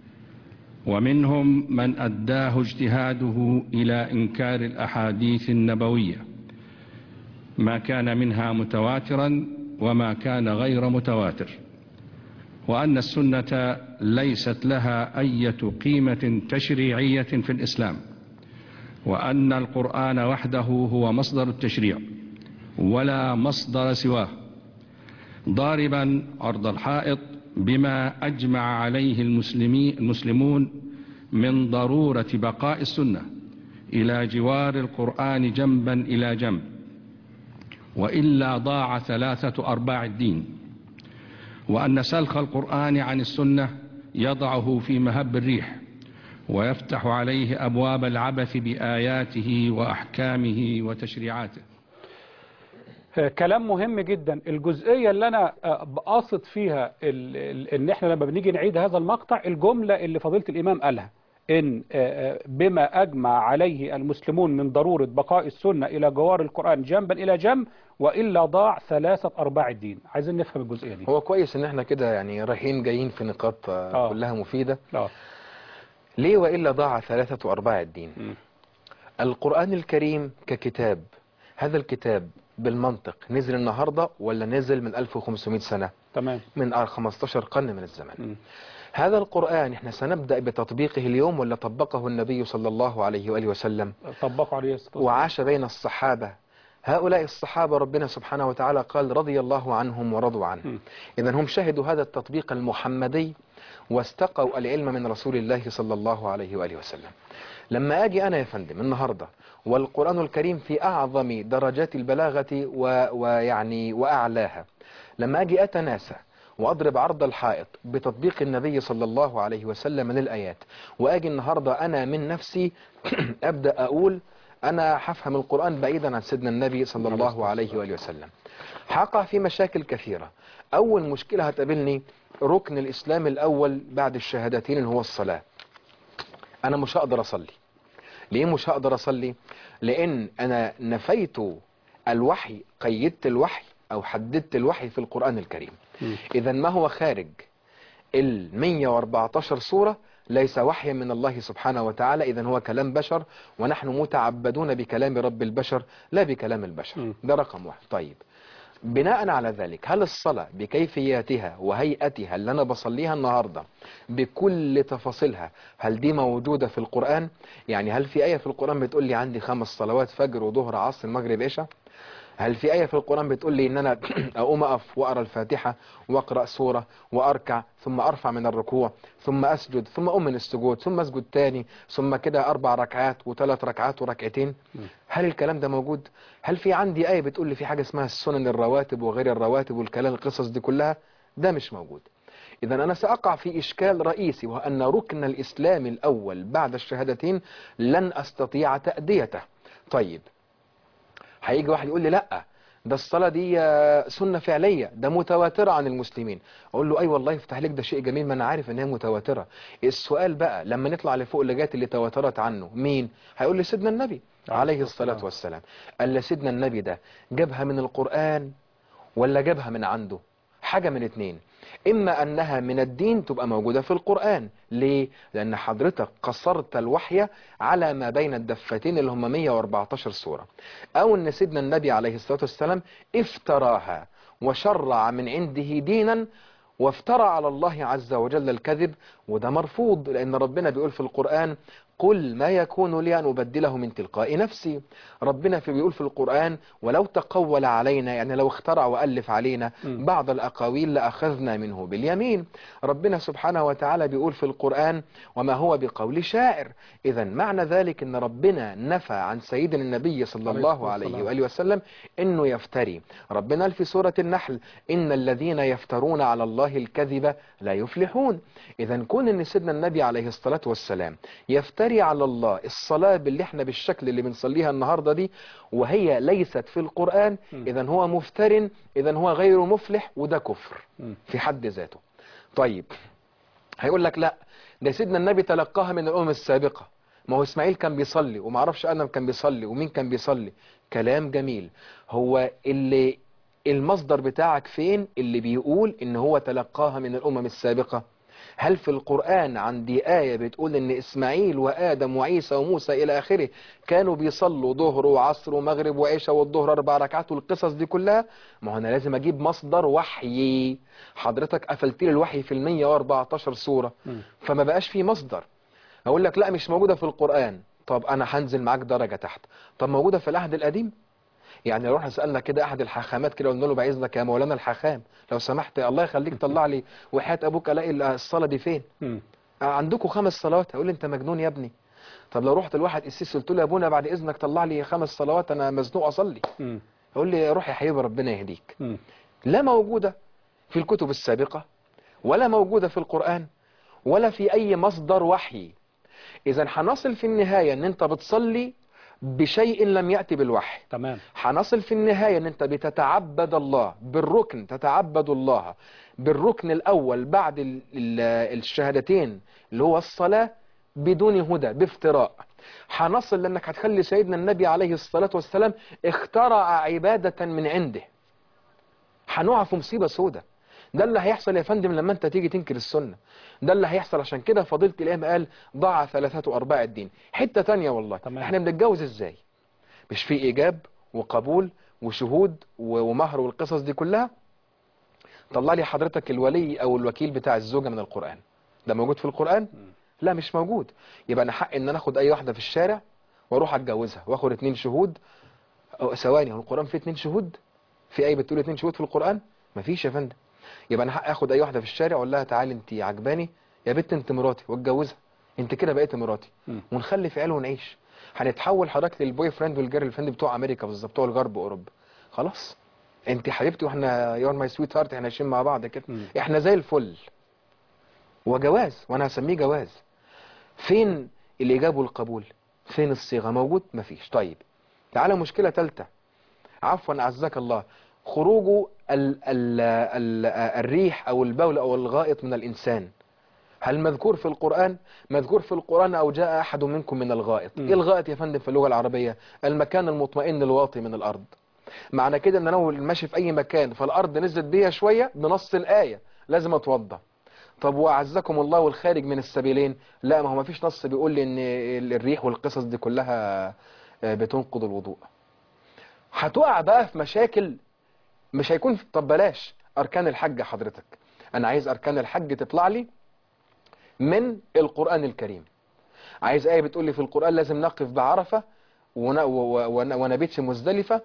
Speaker 3: ومنهم من أداه اجتهاده إلى إنكار الأحاديث النبوية ما كان منها متواترا وما كان غير متواتر وأن السنة ليست لها أي قيمة تشريعية في الإسلام وأن القرآن وحده هو مصدر التشريع ولا مصدر سواه ضاربا عرض الحائط بما أجمع عليه المسلمي المسلمون من ضرورة بقاء السنة إلى جوار القرآن جنبا إلى جنب وإلا ضاع ثلاثة أرباع الدين وأن سلخ القرآن عن السنة يضعه في مهب الريح ويفتح عليه أبواب العبث بآياته وأحكامه وتشريعاته
Speaker 1: كلام مهم جدا الجزئية اللي أنا بقاصد فيها ال ال إن إحنا لما بنيجي نعيد هذا المقطع الجملة اللي فضيلة الإمام قالها إن آه، آه، بما أجمع عليه المسلمون من ضرورة بقاء السنة إلى جوار القرآن جنبا إلى جنب وإلا ضاع ثلاثة أرباع الدين عايزين نفهم الجزئية دي
Speaker 2: هو كويس ان احنا كده يعني رايحين جايين في نقاط آه،
Speaker 1: آه.
Speaker 2: كلها مفيدة
Speaker 1: آه.
Speaker 2: ليه وإلا ضاع ثلاثة أرباع الدين
Speaker 1: مم.
Speaker 2: القرآن الكريم ككتاب هذا الكتاب بالمنطق نزل النهاردة ولا نزل من 1500 سنة
Speaker 1: تمام
Speaker 2: من 15 قرن من الزمن
Speaker 1: مم.
Speaker 2: هذا القرآن احنا سنبدأ بتطبيقه اليوم ولا طبقه النبي صلى الله عليه وآله وسلم
Speaker 1: طبقوا عليه الصلاة والسلام.
Speaker 2: وعاش بين الصحابة هؤلاء الصحابة ربنا سبحانه وتعالى قال رضي الله عنهم ورضوا عنه
Speaker 1: م.
Speaker 2: إذا هم شهدوا هذا التطبيق المحمدي واستقوا العلم من رسول الله صلى الله عليه وآله وسلم لما أجي أنا يا فندم النهاردة والقرآن الكريم في أعظم درجات البلاغة و... ويعني وأعلاها لما أجي أتناسى وأضرب عرض الحائط بتطبيق النبي صلى الله عليه وسلم من الآيات وأجي النهاردة أنا من نفسي أبدأ أقول أنا هفهم القرآن بعيدا عن سيدنا النبي صلى الله عليه وآله وسلم هقع في مشاكل كثيرة أول مشكلة هتقابلني ركن الإسلام الأول بعد الشهادتين اللي هو الصلاة أنا مش هقدر أصلي ليه مش هقدر أصلي لأن أنا نفيت الوحي قيدت الوحي أو حددت الوحي في القرآن الكريم
Speaker 1: مم.
Speaker 2: إذا ما هو خارج ال 114 سورة ليس وحيا من الله سبحانه وتعالى إذا هو كلام بشر ونحن متعبدون بكلام رب البشر لا بكلام البشر
Speaker 1: م.
Speaker 2: ده رقم واحد طيب بناء على ذلك هل الصلاة بكيفياتها وهيئتها اللي أنا بصليها النهاردة بكل تفاصيلها هل دي موجودة في القرآن يعني هل في آية في القرآن بتقول لي عندي خمس صلوات فجر وظهر عصر مغرب عشاء هل في آية في القرآن بتقول لي إن أنا أقوم أقف وأقرأ الفاتحة وأقرأ سورة وأركع ثم أرفع من الركوع ثم أسجد ثم أقوم من السجود ثم أسجد تاني ثم كده أربع ركعات وثلاث ركعات وركعتين هل الكلام ده موجود؟ هل في عندي آية بتقول لي في حاجة اسمها السنن الرواتب وغير الرواتب والكلام القصص دي كلها؟ ده مش موجود إذا أنا سأقع في إشكال رئيسي وأن ركن الإسلام الأول بعد الشهادتين لن أستطيع تأديته طيب هيجي واحد يقول لي لا ده الصلاة دي آه، سنة فعلية ده متواترة عن المسلمين أقول له أي والله يفتح لك ده شيء جميل ما أنا عارف إن هي متواترة السؤال بقى لما نطلع لفوق اللجات اللي تواترت عنه مين هيقول لي سيدنا النبي عليه الصلاة والسلام قال لي سيدنا النبي ده جابها من القرآن ولا جابها من عنده حاجة من اتنين إما أنها من الدين تبقى موجودة في القرآن ليه؟ لأن حضرتك قصرت الوحي على ما بين الدفتين اللي هم 114 سورة أو أن سيدنا النبي عليه الصلاة والسلام افتراها وشرع من عنده دينا وافترى على الله عز وجل الكذب وده مرفوض لأن ربنا بيقول في القرآن قل ما يكون لي أن أبدله من تلقاء نفسي ربنا في بيقول في القرآن ولو تقول علينا يعني لو اخترع وألف علينا
Speaker 1: م.
Speaker 2: بعض الأقاويل لأخذنا منه باليمين ربنا سبحانه وتعالى بيقول في القرآن وما هو بقول شاعر إذا معنى ذلك أن ربنا نفى عن سيدنا النبي صلى
Speaker 1: عليه
Speaker 2: الله
Speaker 1: الصلاة
Speaker 2: عليه
Speaker 1: والسلام.
Speaker 2: وآله وسلم أنه يفتري ربنا قال في سورة النحل إن الذين يفترون على الله الكذب لا يفلحون إذا كون أن سيدنا النبي عليه الصلاة والسلام يفتري على الله الصلاة باللي احنا بالشكل اللي بنصليها النهاردة دي وهي ليست في القرآن
Speaker 1: م.
Speaker 2: إذا هو مفتر إذا هو غير مفلح وده كفر
Speaker 1: م.
Speaker 2: في حد ذاته طيب هيقول لك لا ده سيدنا النبي تلقاها من الأمم السابقة ما هو إسماعيل كان بيصلي وما اعرفش أنا كان بيصلي ومين كان بيصلي كلام جميل هو اللي المصدر بتاعك فين اللي بيقول إن هو تلقاها من الأمم السابقة هل في القرآن عندي آية بتقول إن إسماعيل وآدم وعيسى وموسى إلى آخره كانوا بيصلوا ظهر وعصر ومغرب وعشاء والظهر أربع ركعات والقصص دي كلها ما هو أنا لازم أجيب مصدر وحي حضرتك قفلت لي الوحي في ال 114 سورة
Speaker 1: مم.
Speaker 2: فما بقاش في مصدر أقول لك لا مش موجودة في القرآن طب أنا هنزل معاك درجة تحت طب موجودة في العهد القديم يعني لو رحنا سألنا كده أحد الحاخامات كده قلنا له بعزك يا مولانا الحاخام لو سمحت الله يخليك طلع لي وحياة أبوك ألاقي الصلاة دي فين
Speaker 1: مم.
Speaker 2: عندكم خمس صلوات هيقول لي انت مجنون يا ابني طب لو رحت لواحد قسيس قلت له يا ابونا بعد اذنك طلع لي خمس صلوات انا مزنوق اصلي
Speaker 1: مم.
Speaker 2: يقول لي روح يا حبيبي ربنا يهديك
Speaker 1: مم.
Speaker 2: لا موجودة في الكتب السابقة ولا موجودة في القرآن ولا في أي مصدر وحي إذا هنصل في النهاية أن أنت بتصلي بشيء لم يأتي بالوحي
Speaker 1: تمام
Speaker 2: هنصل في النهاية أن أنت بتتعبد الله بالركن تتعبد الله بالركن الأول بعد ال- ال- الشهادتين اللي هو الصلاة بدون هدى بافتراء هنصل لانك هتخلي سيدنا النبي عليه الصلاة والسلام اخترع عبادة من عنده هنقع في مصيبة سودة ده اللي هيحصل يا فندم لما انت تيجي تنكر السنة ده اللي هيحصل عشان كده فضيلة الامام قال ضاع ثلاثة ارباع الدين حتة تانية والله
Speaker 1: تمام.
Speaker 2: احنا بنتجوز ازاي مش في ايجاب وقبول وشهود و- ومهر والقصص دي كلها طلع لي حضرتك الولي او الوكيل بتاع الزوجة من القرآن ده موجود في القرآن لا مش موجود يبقى انا حق ان انا اخد اي واحدة في الشارع واروح اتجوزها واخد اتنين شهود أو ثواني هو القرآن فيه اتنين شهود في اي بتقول اتنين شهود في القرآن مفيش يا فندم يبقى انا حق اخد اي واحدة في الشارع واقول لها تعالي انت عجباني يا بنت انت مراتي واتجوزها انت كده بقيت مراتي
Speaker 1: مم.
Speaker 2: ونخلف عيال ونعيش هنتحول حضرتك للبوي فريند والجيرل فريند بتوع امريكا بالظبط بتوع الغرب واوروبا خلاص انت حبيبتي واحنا يور ماي سويت هارت احنا عايشين مع بعض كده
Speaker 1: مم.
Speaker 2: احنا زي الفل وجواز وانا هسميه جواز فين الايجاب والقبول فين الصيغه موجود مفيش طيب تعالى مشكله ثالثه عفوا اعزك الله خروج ال ال ال الريح او البول او الغائط من الانسان هل مذكور في القرآن مذكور في القرآن أو جاء أحد منكم من الغائط
Speaker 1: مم.
Speaker 2: إيه الغائط يا فندم في اللغة العربية المكان المطمئن الواطي من الأرض معنى كده ان انا لو ماشي في اي مكان فالارض نزلت بيا شوية بنص الآية لازم اتوضى طب وعزكم الله والخارج من السبيلين لا ما هو ما فيش نص بيقول لي ان الريح والقصص دي كلها آه، بتنقض الوضوء هتقع بقى في مشاكل مش هيكون في- طب بلاش اركان الحج حضرتك انا عايز اركان الحج تطلع لي من القرآن الكريم عايز آية بتقول لي في القرآن لازم نقف بعرفة ون- و- و- ون- ونبيت في مزدلفة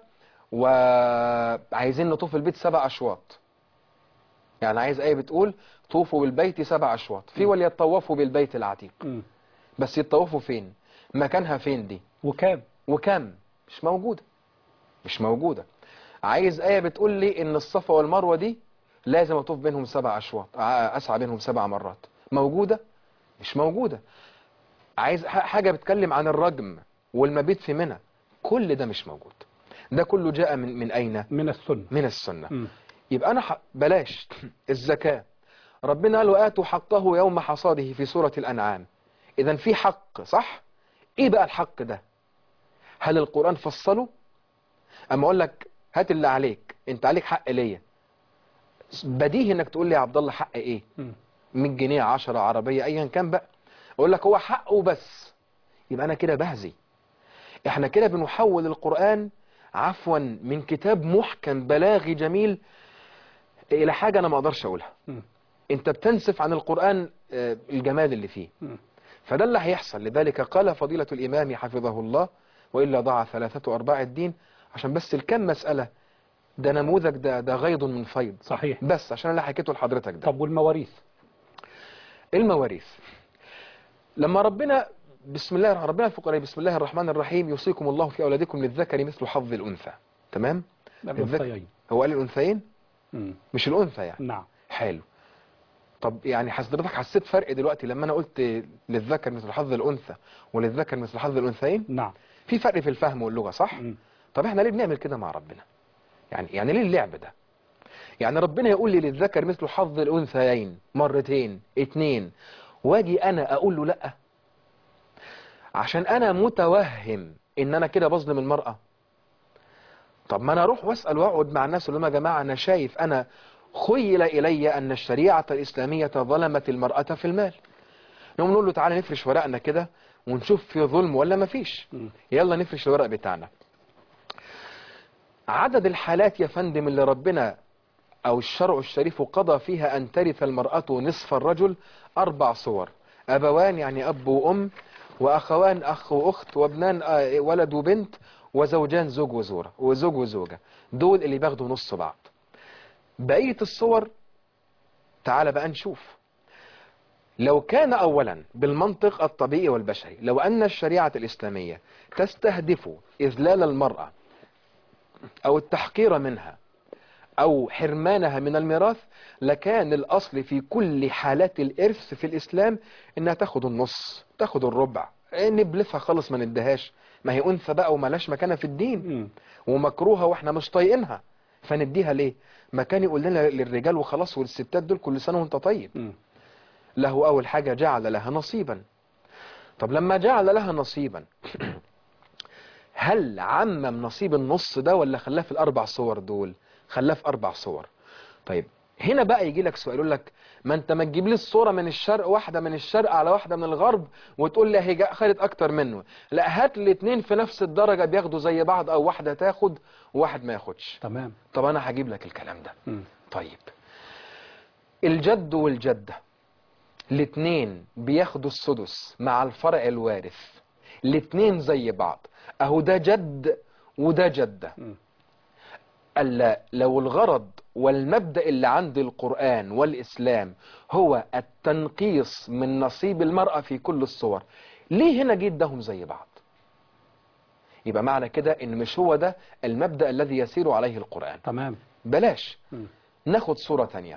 Speaker 2: وعايزين نطوف البيت سبع أشواط يعني عايز آية بتقول طوفوا بالبيت سبع أشواط في وليطوفوا بالبيت العتيق
Speaker 1: مم.
Speaker 2: بس يتطوفوا فين مكانها فين دي
Speaker 1: وكام
Speaker 2: وكم مش موجودة مش موجودة عايز آية بتقول لي إن الصفا والمروة دي لازم أطوف بينهم سبع أشواط ع- أسعى بينهم سبع مرات موجودة مش موجودة عايز ح- حاجة بتكلم عن الرجم والمبيت في منى كل ده مش موجود ده كله جاء من من أين
Speaker 1: من السنة
Speaker 2: من السنة
Speaker 1: مم.
Speaker 2: يبقى أنا ح... بلاش الزكاة ربنا قال وآتوا حقه يوم حصاده في سورة الأنعام إذا في حق صح إيه بقى الحق ده هل القرآن فصله أما أقول لك هات اللي عليك أنت عليك حق ليا بديهي إنك تقول لي يا عبد الله حق إيه
Speaker 1: مم.
Speaker 2: 100 جنيه 10 عربية أيا كان بقى أقول لك هو حقه بس يبقى أنا كده بهزي إحنا كده بنحول القرآن عفوا من كتاب محكم بلاغي جميل إلى حاجة أنا ما أقدرش أقولها
Speaker 1: مم.
Speaker 2: أنت بتنسف عن القرآن آه، الجمال اللي فيه
Speaker 1: مم.
Speaker 2: فده اللي هيحصل لذلك قال فضيلة الإمام حفظه الله وإلا ضاع ثلاثة أرباع الدين عشان بس الكم مسألة ده نموذج ده ده غيض من فيض
Speaker 1: صحيح
Speaker 2: بس عشان اللي حكيته لحضرتك ده
Speaker 1: طب والمواريث
Speaker 2: المواريث لما ربنا بسم الله ربنا الفقراء بسم الله الرحمن الرحيم يوصيكم الله في أولادكم للذكر مثل حظ الأنثى تمام
Speaker 1: الأنثيين
Speaker 2: هو قال الأنثيين
Speaker 1: مم.
Speaker 2: مش الأنثى يعني
Speaker 1: نعم
Speaker 2: حلو طب يعني حضرتك حسيت فرق دلوقتي لما أنا قلت للذكر مثل حظ الأنثى وللذكر مثل حظ الأنثيين
Speaker 1: نعم
Speaker 2: في فرق في الفهم واللغة صح
Speaker 1: مم.
Speaker 2: طب احنا ليه بنعمل كده مع ربنا يعني يعني ليه اللعب ده يعني ربنا يقول لي للذكر مثل حظ الأنثيين مرتين اتنين واجي انا اقول له لا عشان انا متوهم ان انا كده بظلم المرأة طب ما انا اروح واسأل واقعد مع الناس اللي هم يا جماعة انا شايف انا خيل الي ان الشريعة الاسلامية ظلمت المرأة في المال نقوم نقول له تعالى نفرش ورقنا كده ونشوف في ظلم ولا مفيش
Speaker 1: مم.
Speaker 2: يلا نفرش الورق بتاعنا عدد الحالات يا فندم اللي ربنا أو الشرع الشريف قضى فيها أن ترث المرأة نصف الرجل أربع صور أبوان يعني أب وأم وأخوان أخ وأخت وابنان آه، ولد وبنت وزوجان زوج وزورة وزوج وزوجة دول اللي بياخدوا نص بعض بقية الصور تعال بقى نشوف لو كان أولا بالمنطق الطبيعي والبشري لو أن الشريعة الإسلامية تستهدف إذلال المرأة أو التحقير منها أو حرمانها من الميراث لكان الأصل في كل حالات الإرث في الإسلام إنها تاخد النص تاخد الربع إيه نبلفها خالص ما ندهاش ما هي أنثى بقى وملاش مكانها في الدين
Speaker 1: مم.
Speaker 2: ومكروهة وإحنا مش طايقينها فنديها ليه مكان يقول لنا للرجال وخلاص والستات دول كل سنة وانت طيب
Speaker 1: مم.
Speaker 2: له أول حاجة جعل لها نصيبا طب لما جعل لها نصيبا هل عمم نصيب النص ده ولا خلاه في الاربع صور دول خلاه في اربع صور طيب هنا بقى يجي لك سؤال يقول لك ما انت ما تجيب لي الصوره من الشرق واحده من الشرق على واحده من الغرب وتقول لي هي خدت اكتر منه لا هات لي اتنين في نفس الدرجه بياخدوا زي بعض او واحده تاخد وواحد ما ياخدش
Speaker 1: تمام
Speaker 2: طب انا هجيب لك الكلام ده
Speaker 1: مم.
Speaker 2: طيب الجد والجدة الاتنين بياخدوا السدس مع الفرع الوارث الاتنين زي بعض اهو ده جد وده جدة
Speaker 1: مم.
Speaker 2: ألا لو الغرض والمبدأ اللي عند القرآن والإسلام هو التنقيص من نصيب المرأة في كل الصور ليه هنا جدهم زي بعض يبقى معنى كده ان مش هو ده المبدأ الذي يسير عليه القرآن
Speaker 1: تمام
Speaker 2: بلاش
Speaker 1: مم.
Speaker 2: ناخد صورة تانية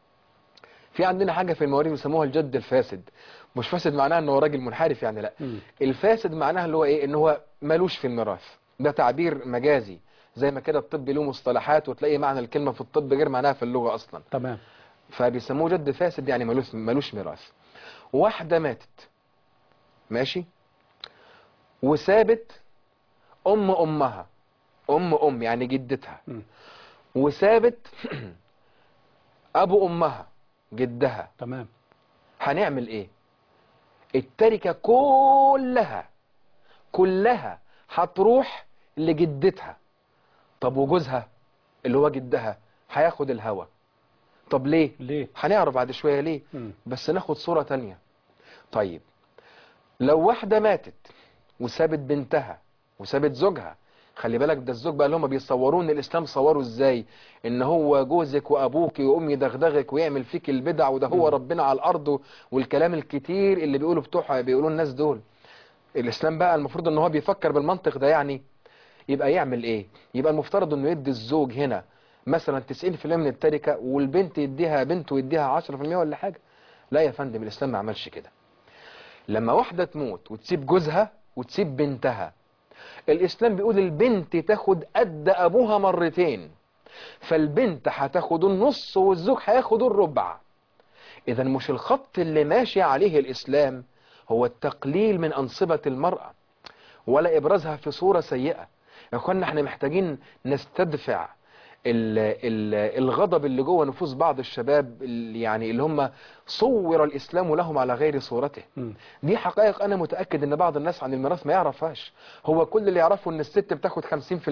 Speaker 2: في عندنا حاجة في المواريث بيسموها الجد الفاسد مش فاسد معناها ان هو راجل منحرف يعني لا
Speaker 1: مم.
Speaker 2: الفاسد معناها اللي هو ايه ان هو ملوش في الميراث ده تعبير مجازي زي ما كده الطب له مصطلحات وتلاقي معنى الكلمة في الطب غير معناها في اللغة اصلا
Speaker 1: تمام
Speaker 2: فبيسموه جد فاسد يعني ملوش ملوش ميراث واحدة ماتت ماشي وسابت ام امها ام ام يعني جدتها
Speaker 1: مم.
Speaker 2: وسابت ابو امها جدها
Speaker 1: تمام
Speaker 2: هنعمل ايه التركة كلها كلها هتروح لجدتها طب وجوزها اللي هو جدها هياخد الهوى طب ليه
Speaker 1: ليه
Speaker 2: هنعرف بعد شوية ليه
Speaker 1: مم.
Speaker 2: بس ناخد صورة تانية طيب لو واحدة ماتت وسابت بنتها وسابت زوجها خلي بالك ده الزوج بقى اللي هم بيصوروا ان الاسلام صوروا ازاي ان هو جوزك وابوك ويقوم يدغدغك ويعمل فيك البدع وده هو
Speaker 1: مم.
Speaker 2: ربنا على الارض والكلام الكتير اللي بيقولوا بتوع بيقولوا الناس دول الاسلام بقى المفروض ان هو بيفكر بالمنطق ده يعني يبقى يعمل ايه يبقى المفترض انه يدي الزوج هنا مثلا 90% من التركة والبنت يديها بنته يديها 10% ولا حاجة لا يا فندم الاسلام ما عملش كده لما واحدة تموت وتسيب جوزها وتسيب بنتها الاسلام بيقول البنت تاخد قد ابوها مرتين فالبنت هتاخد النص والزوج هياخد الربع اذا مش الخط اللي ماشي عليه الاسلام هو التقليل من انصبة المرأة ولا ابرازها في صورة سيئة يا اخوانا احنا محتاجين نستدفع ال ال الغضب اللي جوه نفوس بعض الشباب اللي يعني اللي هم صور الاسلام لهم على غير صورته
Speaker 1: مم.
Speaker 2: دي حقائق انا متاكد ان بعض الناس عن الميراث ما يعرفهاش هو كل اللي يعرفه ان الست بتاخد 50%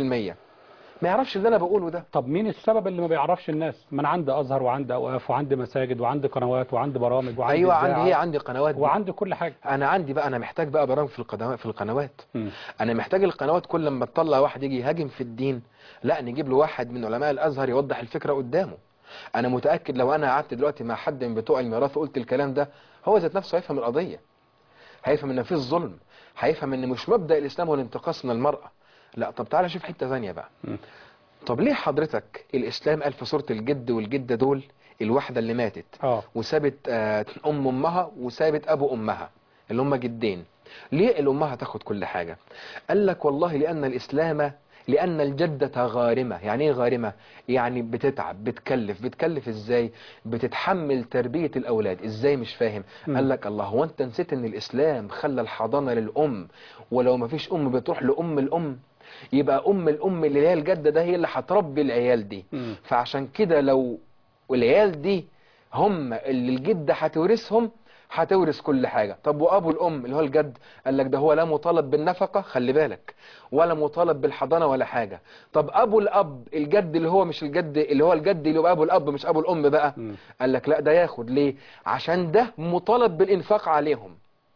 Speaker 2: ما يعرفش اللي انا بقوله ده
Speaker 1: طب مين السبب اللي ما بيعرفش الناس ما انا عندي ازهر وعندي اوقاف وعندي مساجد وعندي قنوات وعندي برامج وعندي
Speaker 2: ايوه
Speaker 1: إذاعة
Speaker 2: عندي ايه عندي قنوات دي.
Speaker 1: وعندي كل حاجه
Speaker 2: انا عندي بقى انا محتاج بقى برامج في القنوات في القنوات
Speaker 1: مم.
Speaker 2: انا محتاج القنوات كل لما تطلع واحد يجي يهاجم في الدين لا نجيب له واحد من علماء الازهر يوضح الفكره قدامه انا متاكد لو انا قعدت دلوقتي مع حد من بتوع الميراث وقلت الكلام ده هو ذات نفسه هيفهم القضيه هيفهم ان في ظلم هيفهم ان مش مبدا الاسلام هو الانتقاص من المراه لا طب تعالى شوف حته ثانيه بقى
Speaker 1: مم.
Speaker 2: طب ليه حضرتك الاسلام قال في سوره الجد والجده دول الواحده اللي ماتت
Speaker 1: اه
Speaker 2: وسابت آه، ام امها وسابت ابو امها اللي هم جدين ليه الامها تاخد كل حاجة قال لك والله لان الاسلام لان الجدة غارمة يعني ايه غارمة يعني بتتعب بتكلف بتكلف ازاي بتتحمل تربية الاولاد ازاي مش فاهم
Speaker 1: مم.
Speaker 2: قال لك الله هو انت نسيت ان الاسلام خلى الحضانة للام ولو ما فيش ام بتروح لام الام يبقى ام الام اللي هي الجدة ده هي اللي هتربي العيال دي
Speaker 1: مم.
Speaker 2: فعشان كده لو والعيال دي هم اللي الجدة هتورثهم هتورث كل حاجة طب وابو الام اللي هو الجد قال لك ده هو لا مطالب بالنفقة خلي بالك ولا مطالب بالحضانة ولا حاجة طب ابو الاب الجد اللي هو مش الجد اللي هو الجد اللي هو ابو الاب مش ابو الام بقى
Speaker 1: مم.
Speaker 2: قال لك لا ده ياخد ليه عشان ده مطالب بالانفاق عليهم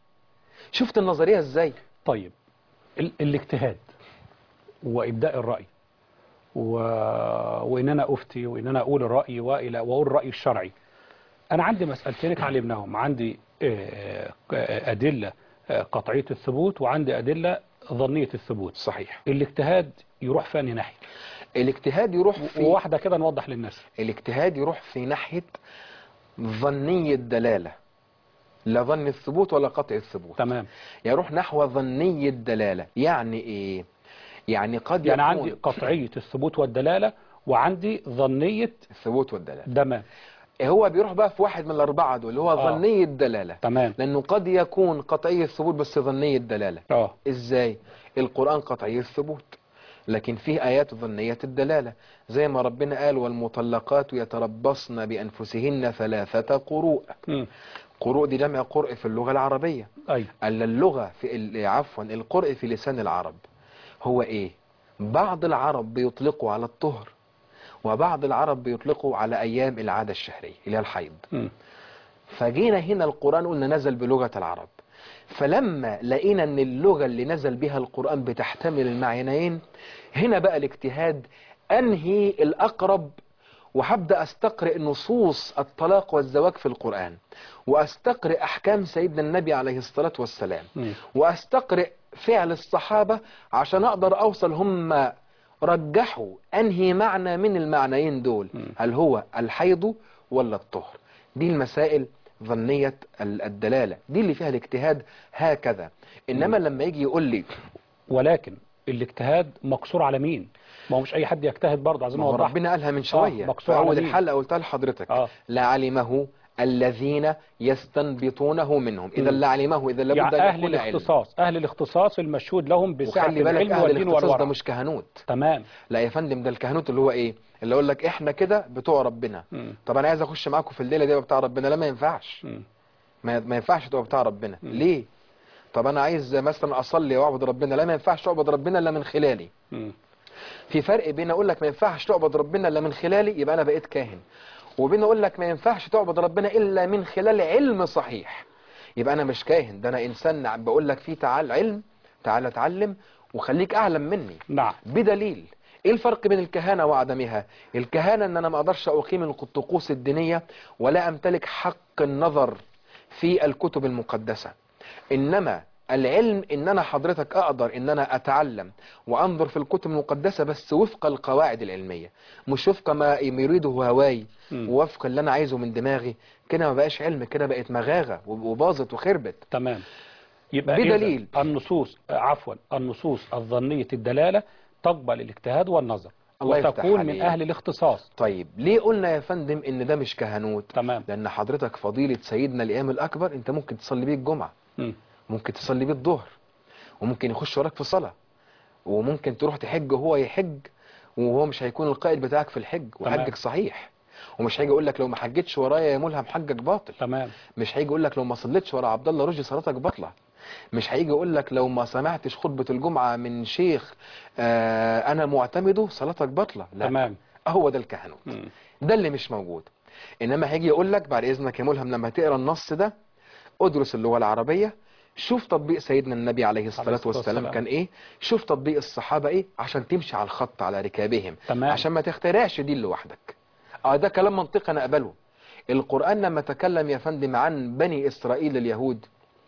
Speaker 2: شفت النظرية ازاي
Speaker 1: طيب ال الاجتهاد وابداء الراي و... وان انا افتي وان انا اقول الراي والى واقول الراي الشرعي انا عندي مسالتين اتعلمناهم عندي آه، آه، ادله آه، قطعيه الثبوت وعندي ادله ظنيه الثبوت
Speaker 2: صحيح
Speaker 1: الاجتهاد يروح في انهي ناحيه
Speaker 2: الاجتهاد يروح في
Speaker 1: وواحده كده نوضح للناس
Speaker 2: الاجتهاد يروح في ناحية ظني الدلالة لا ظن الثبوت ولا قطع الثبوت
Speaker 1: تمام
Speaker 2: يروح نحو ظني الدلالة يعني ايه يعني قد
Speaker 1: يعني
Speaker 2: يكون
Speaker 1: عندي قطعيه الثبوت والدلاله وعندي ظنيه
Speaker 2: الثبوت والدلالة
Speaker 1: تمام
Speaker 2: هو بيروح بقى في واحد من الأربعة دول اللي هو
Speaker 1: آه.
Speaker 2: ظني الدلالة
Speaker 1: تمام
Speaker 2: لأنه قد يكون قطعي الثبوت بس ظني الدلالة
Speaker 1: اه
Speaker 2: إزاي القرآن قطعي الثبوت لكن فيه آيات ظنية الدلالة زي ما ربنا قال والمطلقات يتربصن بأنفسهن ثلاثة قروء
Speaker 1: مم.
Speaker 2: قروء دي جمع قرء في اللغة العربية
Speaker 1: ايوه
Speaker 2: ألا اللغة في ال- عفوا القرء في لسان العرب هو إيه بعض العرب بيطلقوا على الطهر وبعض العرب بيطلقوا على أيام العادة الشهرية اللي هي الحيض
Speaker 1: مم.
Speaker 2: فجينا هنا القرآن قلنا نزل بلغة العرب فلما لقينا ان اللغة اللي نزل بها القرآن بتحتمل المعنيين هنا بقى الاجتهاد انهي الاقرب وهبدأ استقرئ نصوص الطلاق والزواج في القرآن واستقرئ احكام سيدنا النبي عليه الصلاة والسلام
Speaker 1: مم.
Speaker 2: واستقرئ فعل الصحابة عشان اقدر اوصل هم رجحوا انهي معنى من المعنيين دول هل هو الحيض ولا الطهر دي المسائل ظنية ال- الدلالة دي اللي فيها الاجتهاد هكذا انما لما يجي يقول لي
Speaker 1: ولكن الاجتهاد مقصور على مين ما هو مش اي حد يجتهد برضه عايزين
Speaker 2: ما هو
Speaker 1: نوضح
Speaker 2: ربنا قالها من شوية في
Speaker 1: مقصور على
Speaker 2: اول
Speaker 1: مين؟
Speaker 2: الحلقة قلتها لحضرتك
Speaker 1: آه.
Speaker 2: لعلمه الذين يستنبطونه منهم اذا
Speaker 1: مم.
Speaker 2: لعلمه اذا لابد
Speaker 1: يعني
Speaker 2: ان
Speaker 1: اهل
Speaker 2: يكون علم
Speaker 1: الاختصاص اهل الاختصاص المشهود لهم بسعة
Speaker 2: وخلي بالك
Speaker 1: العلم
Speaker 2: اهل
Speaker 1: والدين
Speaker 2: الاختصاص ده
Speaker 1: والورع
Speaker 2: مش كهنوت
Speaker 1: تمام
Speaker 2: لا يا فندم ده الكهنوت اللي هو ايه اللي اقول لك احنا كده بتوع ربنا
Speaker 1: مم.
Speaker 2: طب انا عايز اخش معاكم في الليله دي أبقى بتاع ربنا لا ما ينفعش
Speaker 1: مم.
Speaker 2: ما, ما ينفعش تبقى بتاع ربنا ليه طب انا عايز مثلا اصلي واعبد ربنا لا ما ينفعش تعبد ربنا الا من خلالي
Speaker 1: مم.
Speaker 2: في فرق بين اقول لك ما ينفعش تعبد ربنا الا من خلالي يبقى انا بقيت كاهن وبين اقول لك ما ينفعش تعبد ربنا الا من خلال علم صحيح يبقى انا مش كاهن ده انا انسان عم بقول لك فيه تعال علم تعال اتعلم وخليك اعلم مني
Speaker 1: نعم
Speaker 2: بدليل ايه الفرق بين الكهانة وعدمها الكهانة ان انا ما اقدرش اقيم الطقوس الدينية ولا امتلك حق النظر في الكتب المقدسة انما العلم ان انا حضرتك اقدر ان انا اتعلم وانظر في الكتب المقدسة بس وفق القواعد العلمية مش وفق ما يريده هواي
Speaker 1: مم.
Speaker 2: ووفق اللي انا عايزه من دماغي كده ما بقاش علم كده بقت مغاغة وباظت وخربت
Speaker 1: تمام يبقى
Speaker 2: بدليل.
Speaker 1: إذن النصوص آه، عفوا النصوص الظنية الدلالة تقبل الاجتهاد والنظر
Speaker 2: الله يفتح
Speaker 1: وتكون من
Speaker 2: عليك.
Speaker 1: أهل الاختصاص
Speaker 2: طيب ليه قلنا يا فندم ان ده مش كهنوت
Speaker 1: تمام
Speaker 2: لان حضرتك فضيلة سيدنا الامام الاكبر انت ممكن تصلي بيه الجمعة
Speaker 1: مم.
Speaker 2: ممكن تصلي بيه الظهر وممكن يخش وراك في صلاة وممكن تروح تحج وهو يحج وهو مش هيكون القائد بتاعك في الحج
Speaker 1: تمام.
Speaker 2: وحجك صحيح ومش هيجي يقول لك لو ما حجتش ورايا يا ملهم حجك باطل
Speaker 1: تمام
Speaker 2: مش هيجي يقول لك لو ما صليتش ورا عبد الله رشدي صلاتك باطله مش هيجي يقول لك لو ما سمعتش خطبة الجمعة من شيخ آه انا معتمده صلاتك باطله لا
Speaker 1: تمام
Speaker 2: هو ده الكهنوت
Speaker 1: مم.
Speaker 2: ده اللي مش موجود انما هيجي يقول لك بعد اذنك يا ملهم لما تقرا النص ده ادرس اللغه العربيه شوف تطبيق سيدنا النبي عليه الصلاه
Speaker 1: الصلاة
Speaker 2: والسلام
Speaker 1: والسلام.
Speaker 2: كان ايه شوف تطبيق الصحابه ايه عشان تمشي على الخط على ركابهم
Speaker 1: تمام.
Speaker 2: عشان ما تخترعش دين لوحدك اه ده كلام منطقي انا اقبله القران لما تكلم يا فندم عن بني اسرائيل اليهود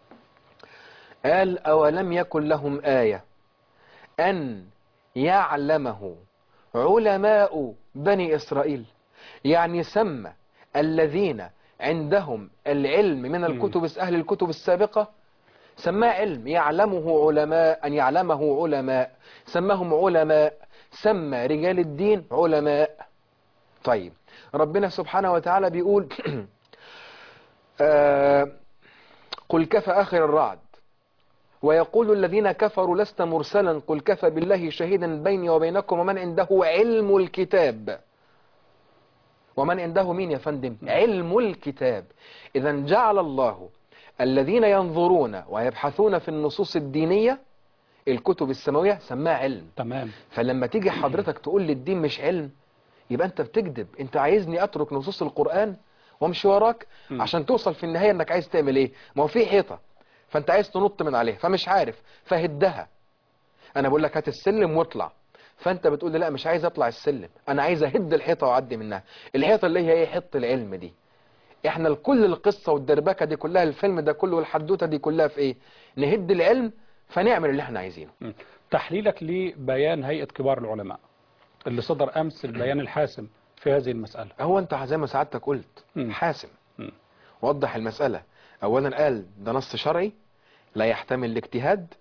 Speaker 2: قال اولم يكن لهم ايه ان يعلمه علماء بني إسرائيل يعني سمى الذين عندهم العلم من الكتب أهل الكتب السابقة سماه علم يعلمه علماء أن يعلمه علماء سماهم علماء سمى رجال الدين علماء طيب ربنا سبحانه وتعالى بيقول آه قل كفى آخر الرعد ويقول الذين كفروا لست مرسلا قل كفى بالله شهيدا بيني وبينكم ومن عنده علم الكتاب ومن عنده مين يا فندم علم الكتاب إذا جعل الله الذين ينظرون ويبحثون في النصوص الدينية الكتب السماوية سماها علم
Speaker 1: تمام
Speaker 2: فلما تيجي حضرتك تقول لي الدين مش علم يبقى انت بتكذب انت عايزني اترك نصوص القرآن وامشي وراك
Speaker 1: م.
Speaker 2: عشان توصل في النهاية انك عايز تعمل ايه ما هو في حيطة فانت عايز تنط من عليها فمش عارف فهدها انا بقول لك هات السلم واطلع فانت بتقول لي لا مش عايز اطلع السلم انا عايز اهد الحيطة واعدي منها الحيطة اللي هي ايه حيطة العلم دي احنا الكل القصة والدربكة دي كلها الفيلم ده كله والحدوتة دي كلها في ايه نهد العلم فنعمل اللي احنا عايزينه
Speaker 1: مم. تحليلك لبيان هيئة كبار العلماء اللي صدر أمس البيان الحاسم في هذه المسألة
Speaker 2: هو انت زي ما سعادتك قلت
Speaker 1: مم.
Speaker 2: حاسم
Speaker 1: مم.
Speaker 2: وضح المسألة اولا قال ده نص شرعي لا يحتمل الاجتهاد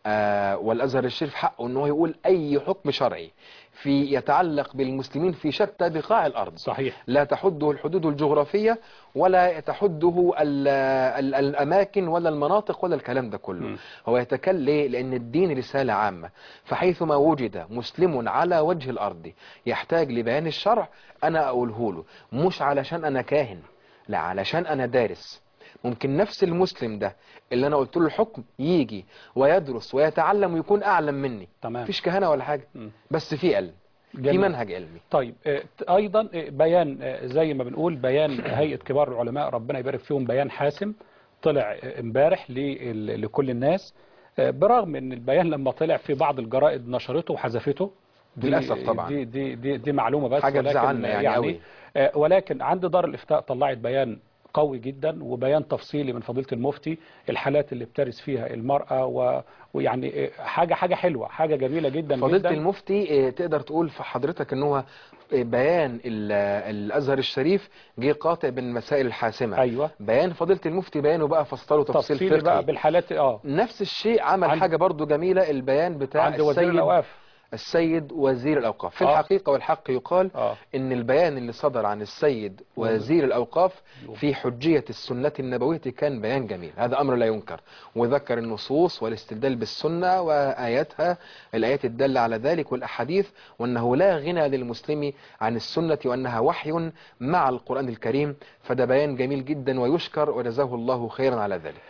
Speaker 2: آه والازهر الشريف حقه ان هو يقول اي حكم شرعي في يتعلق بالمسلمين في شتى بقاع الارض
Speaker 1: صحيح
Speaker 2: لا تحده الحدود الجغرافية ولا تحده ال ال الأماكن ولا المناطق ولا الكلام ده كله
Speaker 1: م.
Speaker 2: هو يتكلم ليه؟ لأن الدين رسالة عامة فحيثما وجد مسلم على وجه الأرض يحتاج لبيان الشرع أنا أقوله له مش علشان أنا كاهن لا علشان أنا دارس ممكن نفس المسلم ده اللي أنا قلت له الحكم يجي ويدرس ويتعلم ويكون أعلم مني
Speaker 1: تمام
Speaker 2: مفيش كهنة ولا حاجة
Speaker 1: م.
Speaker 2: بس في علم في
Speaker 1: جميل.
Speaker 2: منهج علمي
Speaker 1: طيب آه، ايضا آه، بيان آه، زي ما بنقول بيان هيئه كبار العلماء ربنا يبارك فيهم بيان حاسم طلع آه، امبارح لل- لكل الناس آه، برغم ان البيان لما طلع في بعض الجرائد نشرته وحذفته دي-
Speaker 2: للأسف طبعا.
Speaker 1: دي دي دي, دي معلومه بس
Speaker 2: حاجة
Speaker 1: ولكن
Speaker 2: تزعلنا يعني قوي.
Speaker 1: آه، ولكن عند دار الافتاء طلعت بيان قوي جدا وبيان تفصيلي من فضيله المفتي الحالات اللي بترث فيها المراه و- ويعني آه، حاجه حاجه حلوه حاجه جميله جدا
Speaker 2: فضيلة
Speaker 1: جدا
Speaker 2: المفتي آه، تقدر تقول في حضرتك ان هو آه، بيان ال- الازهر الشريف جه قاطع بين المسائل الحاسمة
Speaker 1: ايوه
Speaker 2: بيان فضيلة المفتي بيانه بقى فصله تفصيل
Speaker 1: تفصيلي بقى
Speaker 2: فقهي
Speaker 1: بالحالات اه
Speaker 2: نفس الشيء عمل
Speaker 1: عند-
Speaker 2: حاجة برضو جميلة البيان بتاع
Speaker 1: عند وزير
Speaker 2: السيد
Speaker 1: الاوقاف
Speaker 2: السيد وزير الأوقاف في
Speaker 1: آه.
Speaker 2: الحقيقة والحق يقال
Speaker 1: اه
Speaker 2: إن البيان اللي صدر عن السيد وزير الأوقاف في حجية السنة النبوية كان بيان جميل هذا أمر لا ينكر وذكر النصوص والاستدلال بالسنة وآياتها الآيات الدالة على ذلك والأحاديث وأنه لا غنى للمسلم عن السنة وأنها وحي مع القرآن الكريم فده بيان جميل جدا ويشكر وجزاه الله خيرا على ذلك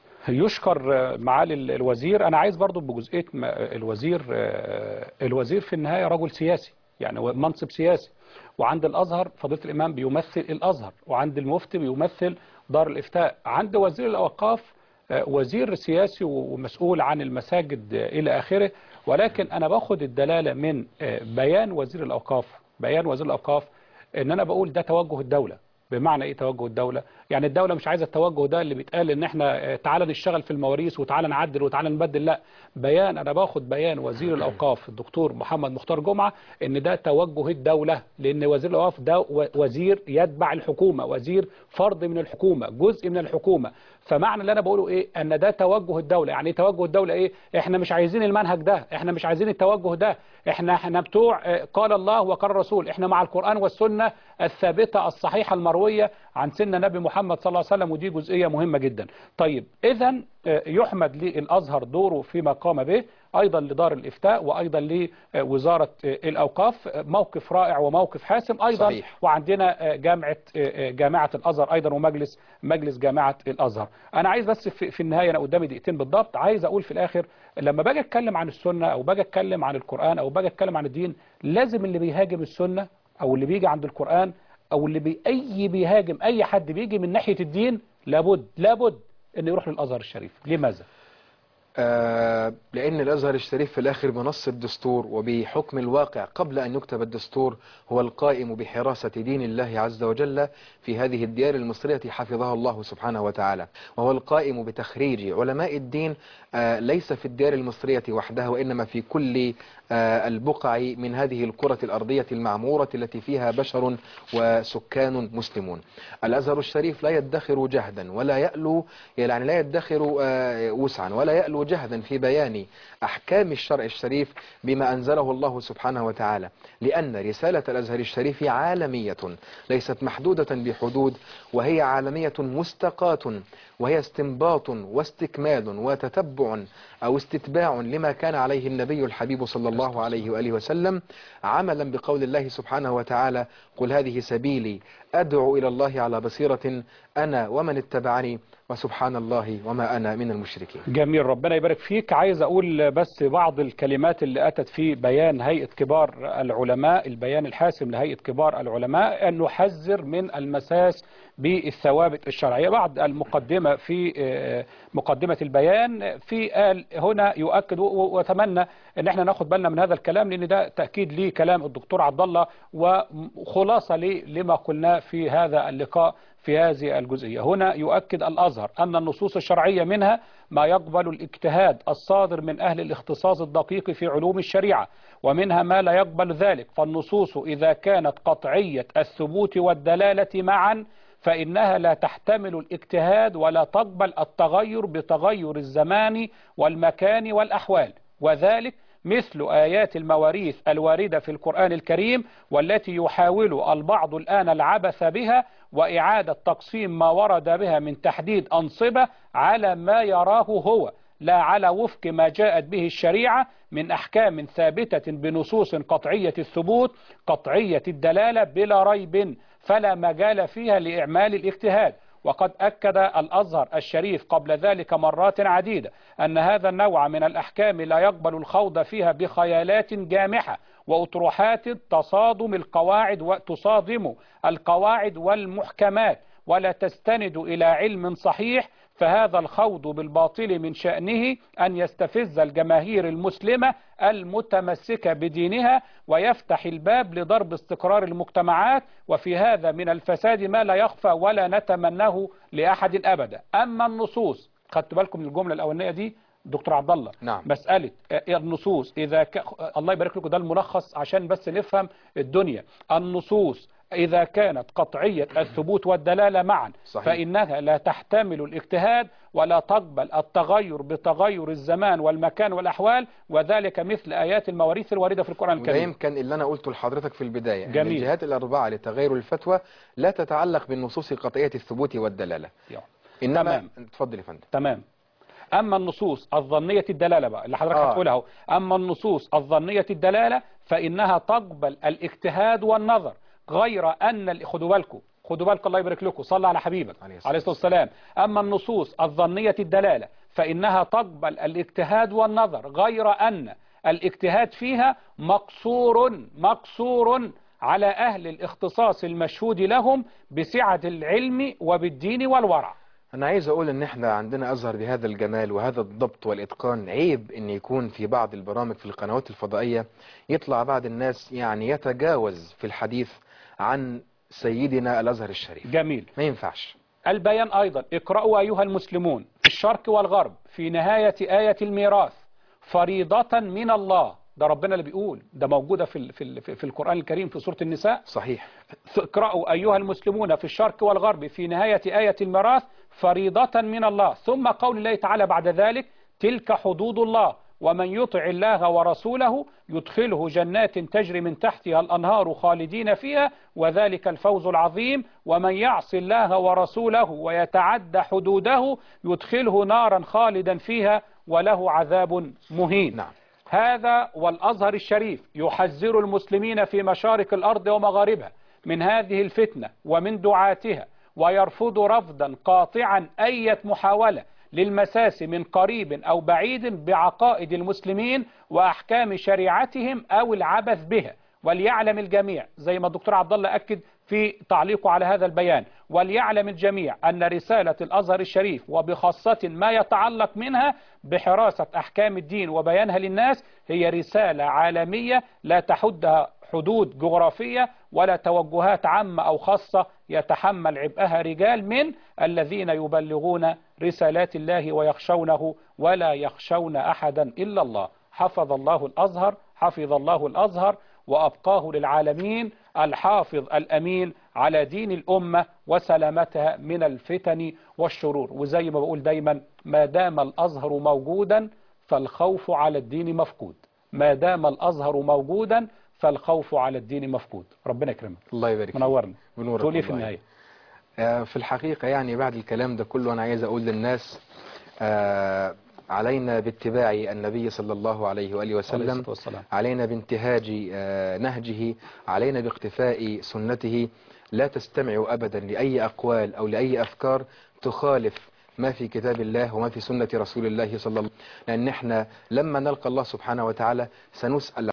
Speaker 1: يشكر آه، معالي ال- الوزير انا عايز برضو بجزئيه م- الوزير آه، الوزير في النهايه رجل سياسي يعني هو منصب سياسي وعند الازهر فضيله الامام بيمثل الازهر وعند المفتي بيمثل دار الافتاء عند وزير الاوقاف آه، وزير سياسي و- ومسؤول عن المساجد آه، الى اخره ولكن انا باخد الدلاله من آه، بيان وزير الاوقاف بيان وزير الاوقاف ان انا بقول ده توجه الدوله بمعنى ايه توجه الدولة يعني الدولة مش عايزة التوجه ده اللي بيتقال ان احنا آه، تعالى نشتغل في المواريث وتعالى نعدل وتعالى نبدل لا بيان انا باخد بيان وزير الاوقاف الدكتور محمد مختار جمعة ان ده توجه الدولة لان وزير الاوقاف ده و- وزير يتبع الحكومة وزير فرد من الحكومة جزء من الحكومة فمعنى اللي انا بقوله ايه ان ده توجه الدولة يعني إيه توجه الدولة ايه احنا مش عايزين المنهج ده احنا مش عايزين التوجه ده احنا احنا بتوع آه، قال الله وقال الرسول احنا مع القرآن والسنة الثابتة الصحيحة المروية عن سنة نبي محمد صلى الله عليه وسلم ودي جزئية مهمة جدا طيب اذا يحمد للازهر دوره فيما قام به ايضا لدار الافتاء وايضا لوزارة آه، الاوقاف آه، موقف رائع وموقف حاسم ايضا
Speaker 2: صحيح.
Speaker 1: وعندنا آه، جامعة آه، آه، جامعة الازهر ايضا ومجلس مجلس جامعة الازهر انا عايز بس في في النهاية انا قدامي دقيقتين بالضبط عايز اقول في الاخر لما باجي اتكلم عن السنة او باجي اتكلم عن القرآن او باجي اتكلم عن الدين لازم اللي بيهاجم السنة او اللي بيجي عند القرآن او اللي بي اي بيهاجم اي حد بيجي من ناحية الدين لابد لابد انه يروح للازهر الشريف لماذا
Speaker 2: آه، لأن الأزهر الشريف في الآخر بنص الدستور وبحكم الواقع قبل أن يكتب الدستور هو القائم بحراسة دين الله عز وجل في هذه الديار المصرية حفظها الله سبحانه وتعالى وهو القائم بتخريج علماء الدين آه، ليس في الديار المصرية وحدها وإنما في كل آه، البقع من هذه الكرة الأرضية المعمورة التي فيها بشر وسكان مسلمون الأزهر الشريف لا يدخر جهدا ولا يألو يعني لا يدخر آه، وسعا ولا يألو جهدا في بيان أحكام الشرع الشريف بما أنزله الله سبحانه وتعالى لأن رسالة الأزهر الشريف عالمية ليست محدودة بحدود وهي عالمية مستقاة وهي استنباط واستكمال وتتبع أو استتباع لما كان عليه النبي الحبيب صلى الله عليه وآله وسلم عملا بقول الله سبحانه وتعالى قل هذه سبيلي أدعو إلى الله على بصيرة أنا ومن اتبعني وسبحان الله وما أنا من المشركين
Speaker 1: جميل ربنا يبارك فيك عايز أقول بس بعض الكلمات اللي أتت في بيان هيئة كبار العلماء البيان الحاسم لهيئة كبار العلماء أن نحذر من المساس بالثوابت الشرعية بعد المقدمة في آه، مقدمة البيان في قال هنا يؤكد و- وأتمنى أن احنا ناخد بالنا من هذا الكلام لأن ده تأكيد لكلام الدكتور عبد الله وخلاصة ل- لما قلناه في هذا اللقاء في هذه الجزئية هنا يؤكد الأزهر أن النصوص الشرعية منها ما يقبل الاجتهاد الصادر من أهل الاختصاص الدقيق في علوم الشريعة ومنها ما لا يقبل ذلك فالنصوص إذا كانت قطعية الثبوت والدلالة معا فإنها لا تحتمل الاجتهاد ولا تقبل التغير بتغير الزمان والمكان والأحوال وذلك مثل آيات المواريث الواردة في القرآن الكريم والتي يحاول البعض الآن العبث بها وإعادة تقسيم ما ورد بها من تحديد أنصبة على ما يراه هو لا على وفق ما جاءت به الشريعة من أحكام ثابتة بنصوص قطعية الثبوت قطعية الدلالة بلا ريب فلا مجال فيها لإعمال الاجتهاد وقد أكد الأزهر الشريف قبل ذلك مرات عديدة أن هذا النوع من الأحكام لا يقبل الخوض فيها بخيالات جامحة وأطروحات تصادم القواعد وتصادم القواعد والمحكمات ولا تستند إلى علم صحيح فهذا الخوض بالباطل من شأنه أن يستفز الجماهير المسلمة المتمسكة بدينها ويفتح الباب لضرب استقرار المجتمعات وفي هذا من الفساد ما لا يخفى ولا نتمناه لأحد أبدا أما النصوص خدت بالكم من الجملة الأولانية دي دكتور عبد الله
Speaker 2: نعم.
Speaker 1: مسألة النصوص إذا ك... الله يبارك لكم ده الملخص عشان بس نفهم الدنيا النصوص إذا كانت قطعية الثبوت والدلالة معا
Speaker 2: صحيح.
Speaker 1: فإنها لا تحتمل الاجتهاد ولا تقبل التغير بتغير الزمان والمكان والأحوال وذلك مثل آيات المواريث الواردة في القرآن
Speaker 2: وده
Speaker 1: الكريم
Speaker 2: يمكن اللي أنا قلته لحضرتك في البداية
Speaker 1: جميل.
Speaker 2: أن الجهات الأربعة لتغير الفتوى لا تتعلق بالنصوص قطعية الثبوت والدلالة
Speaker 1: يا.
Speaker 2: إنما
Speaker 1: تمام.
Speaker 2: اتفضل يا فندم
Speaker 1: تمام أما النصوص الظنية الدلالة بقى اللي حضرتك
Speaker 2: آه.
Speaker 1: هتقولها اهو أما النصوص الظنية الدلالة فإنها تقبل الاجتهاد والنظر غير أن ال- خدوا بالكم خدوا بالكم الله يبارك لكم صلى على حبيبك
Speaker 2: عليه الصلاة
Speaker 1: عليه الصلاة والسلام أما النصوص الظنية الدلالة فإنها تقبل الاجتهاد والنظر غير أن الاجتهاد فيها مقصور مقصور على أهل الاختصاص المشهود لهم بسعة العلم وبالدين والورع
Speaker 2: أنا عايز أقول إن إحنا عندنا أزهر بهذا الجمال وهذا الضبط والإتقان عيب إن يكون في بعض البرامج في القنوات الفضائية يطلع بعض الناس يعني يتجاوز في الحديث عن سيدنا الأزهر الشريف
Speaker 1: جميل
Speaker 2: ما ينفعش
Speaker 1: البيان أيضا اقرأوا أيها المسلمون في الشرق والغرب في نهاية آية الميراث فريضة من الله ده ربنا اللي بيقول ده موجودة في, ال- في, ال- في القرآن الكريم في سورة النساء
Speaker 2: صحيح
Speaker 1: اقرأوا أيها المسلمون في الشرق والغرب في نهاية آية الميراث فريضة من الله ثم قول الله تعالى بعد ذلك تلك حدود الله ومن يطع الله ورسوله يدخله جنات تجري من تحتها الأنهار خالدين فيها وذلك الفوز العظيم ومن يعص الله ورسوله ويتعدى حدوده يدخله نارا خالدا فيها وله عذاب مهين
Speaker 2: نعم
Speaker 1: هذا والأزهر الشريف يحذر المسلمين في مشارق الأرض ومغاربها من هذه الفتنة ومن دعاتها ويرفض رفضا قاطعا أي محاولة للمساس من قريب أو بعيد بعقائد المسلمين وأحكام شريعتهم أو العبث بها وليعلم الجميع زي ما الدكتور عبد الله أكد في تعليقه على هذا البيان وليعلم الجميع أن رسالة الأزهر الشريف وبخاصة ما يتعلق منها بحراسة أحكام الدين وبيانها للناس هي رسالة عالمية لا تحدها حدود جغرافية ولا توجهات عامة أو خاصة يتحمل عبئها رجال من الذين يبلغون رسالات الله ويخشونه ولا يخشون أحدا إلا الله حفظ الله الأزهر حفظ الله الأزهر وأبقاه للعالمين الحافظ الأمين على دين الأمة وسلامتها من الفتن والشرور وزي ما بقول دايما ما دام الأزهر موجودا فالخوف على الدين مفقود ما دام الأزهر موجودا فالخوف على الدين مفقود ربنا يكرمك
Speaker 2: الله يبارك فيك.
Speaker 1: منورنا
Speaker 2: بنورك
Speaker 1: تقول ايه في
Speaker 2: والله.
Speaker 1: النهاية
Speaker 2: آه، في الحقيقة يعني بعد الكلام ده كله أنا عايز أقول للناس آه، علينا باتباع النبي صلى الله عليه وآله
Speaker 1: عليه
Speaker 2: وسلم
Speaker 1: الصلاة والسلام.
Speaker 2: علينا بانتهاج آه، نهجه علينا باقتفاء سنته لا تستمعوا أبدا لأي أقوال أو لأي أفكار تخالف ما في كتاب الله وما في سنة رسول الله صلى الله عليه وسلم لأن احنا لما نلقى الله سبحانه وتعالى سنسأل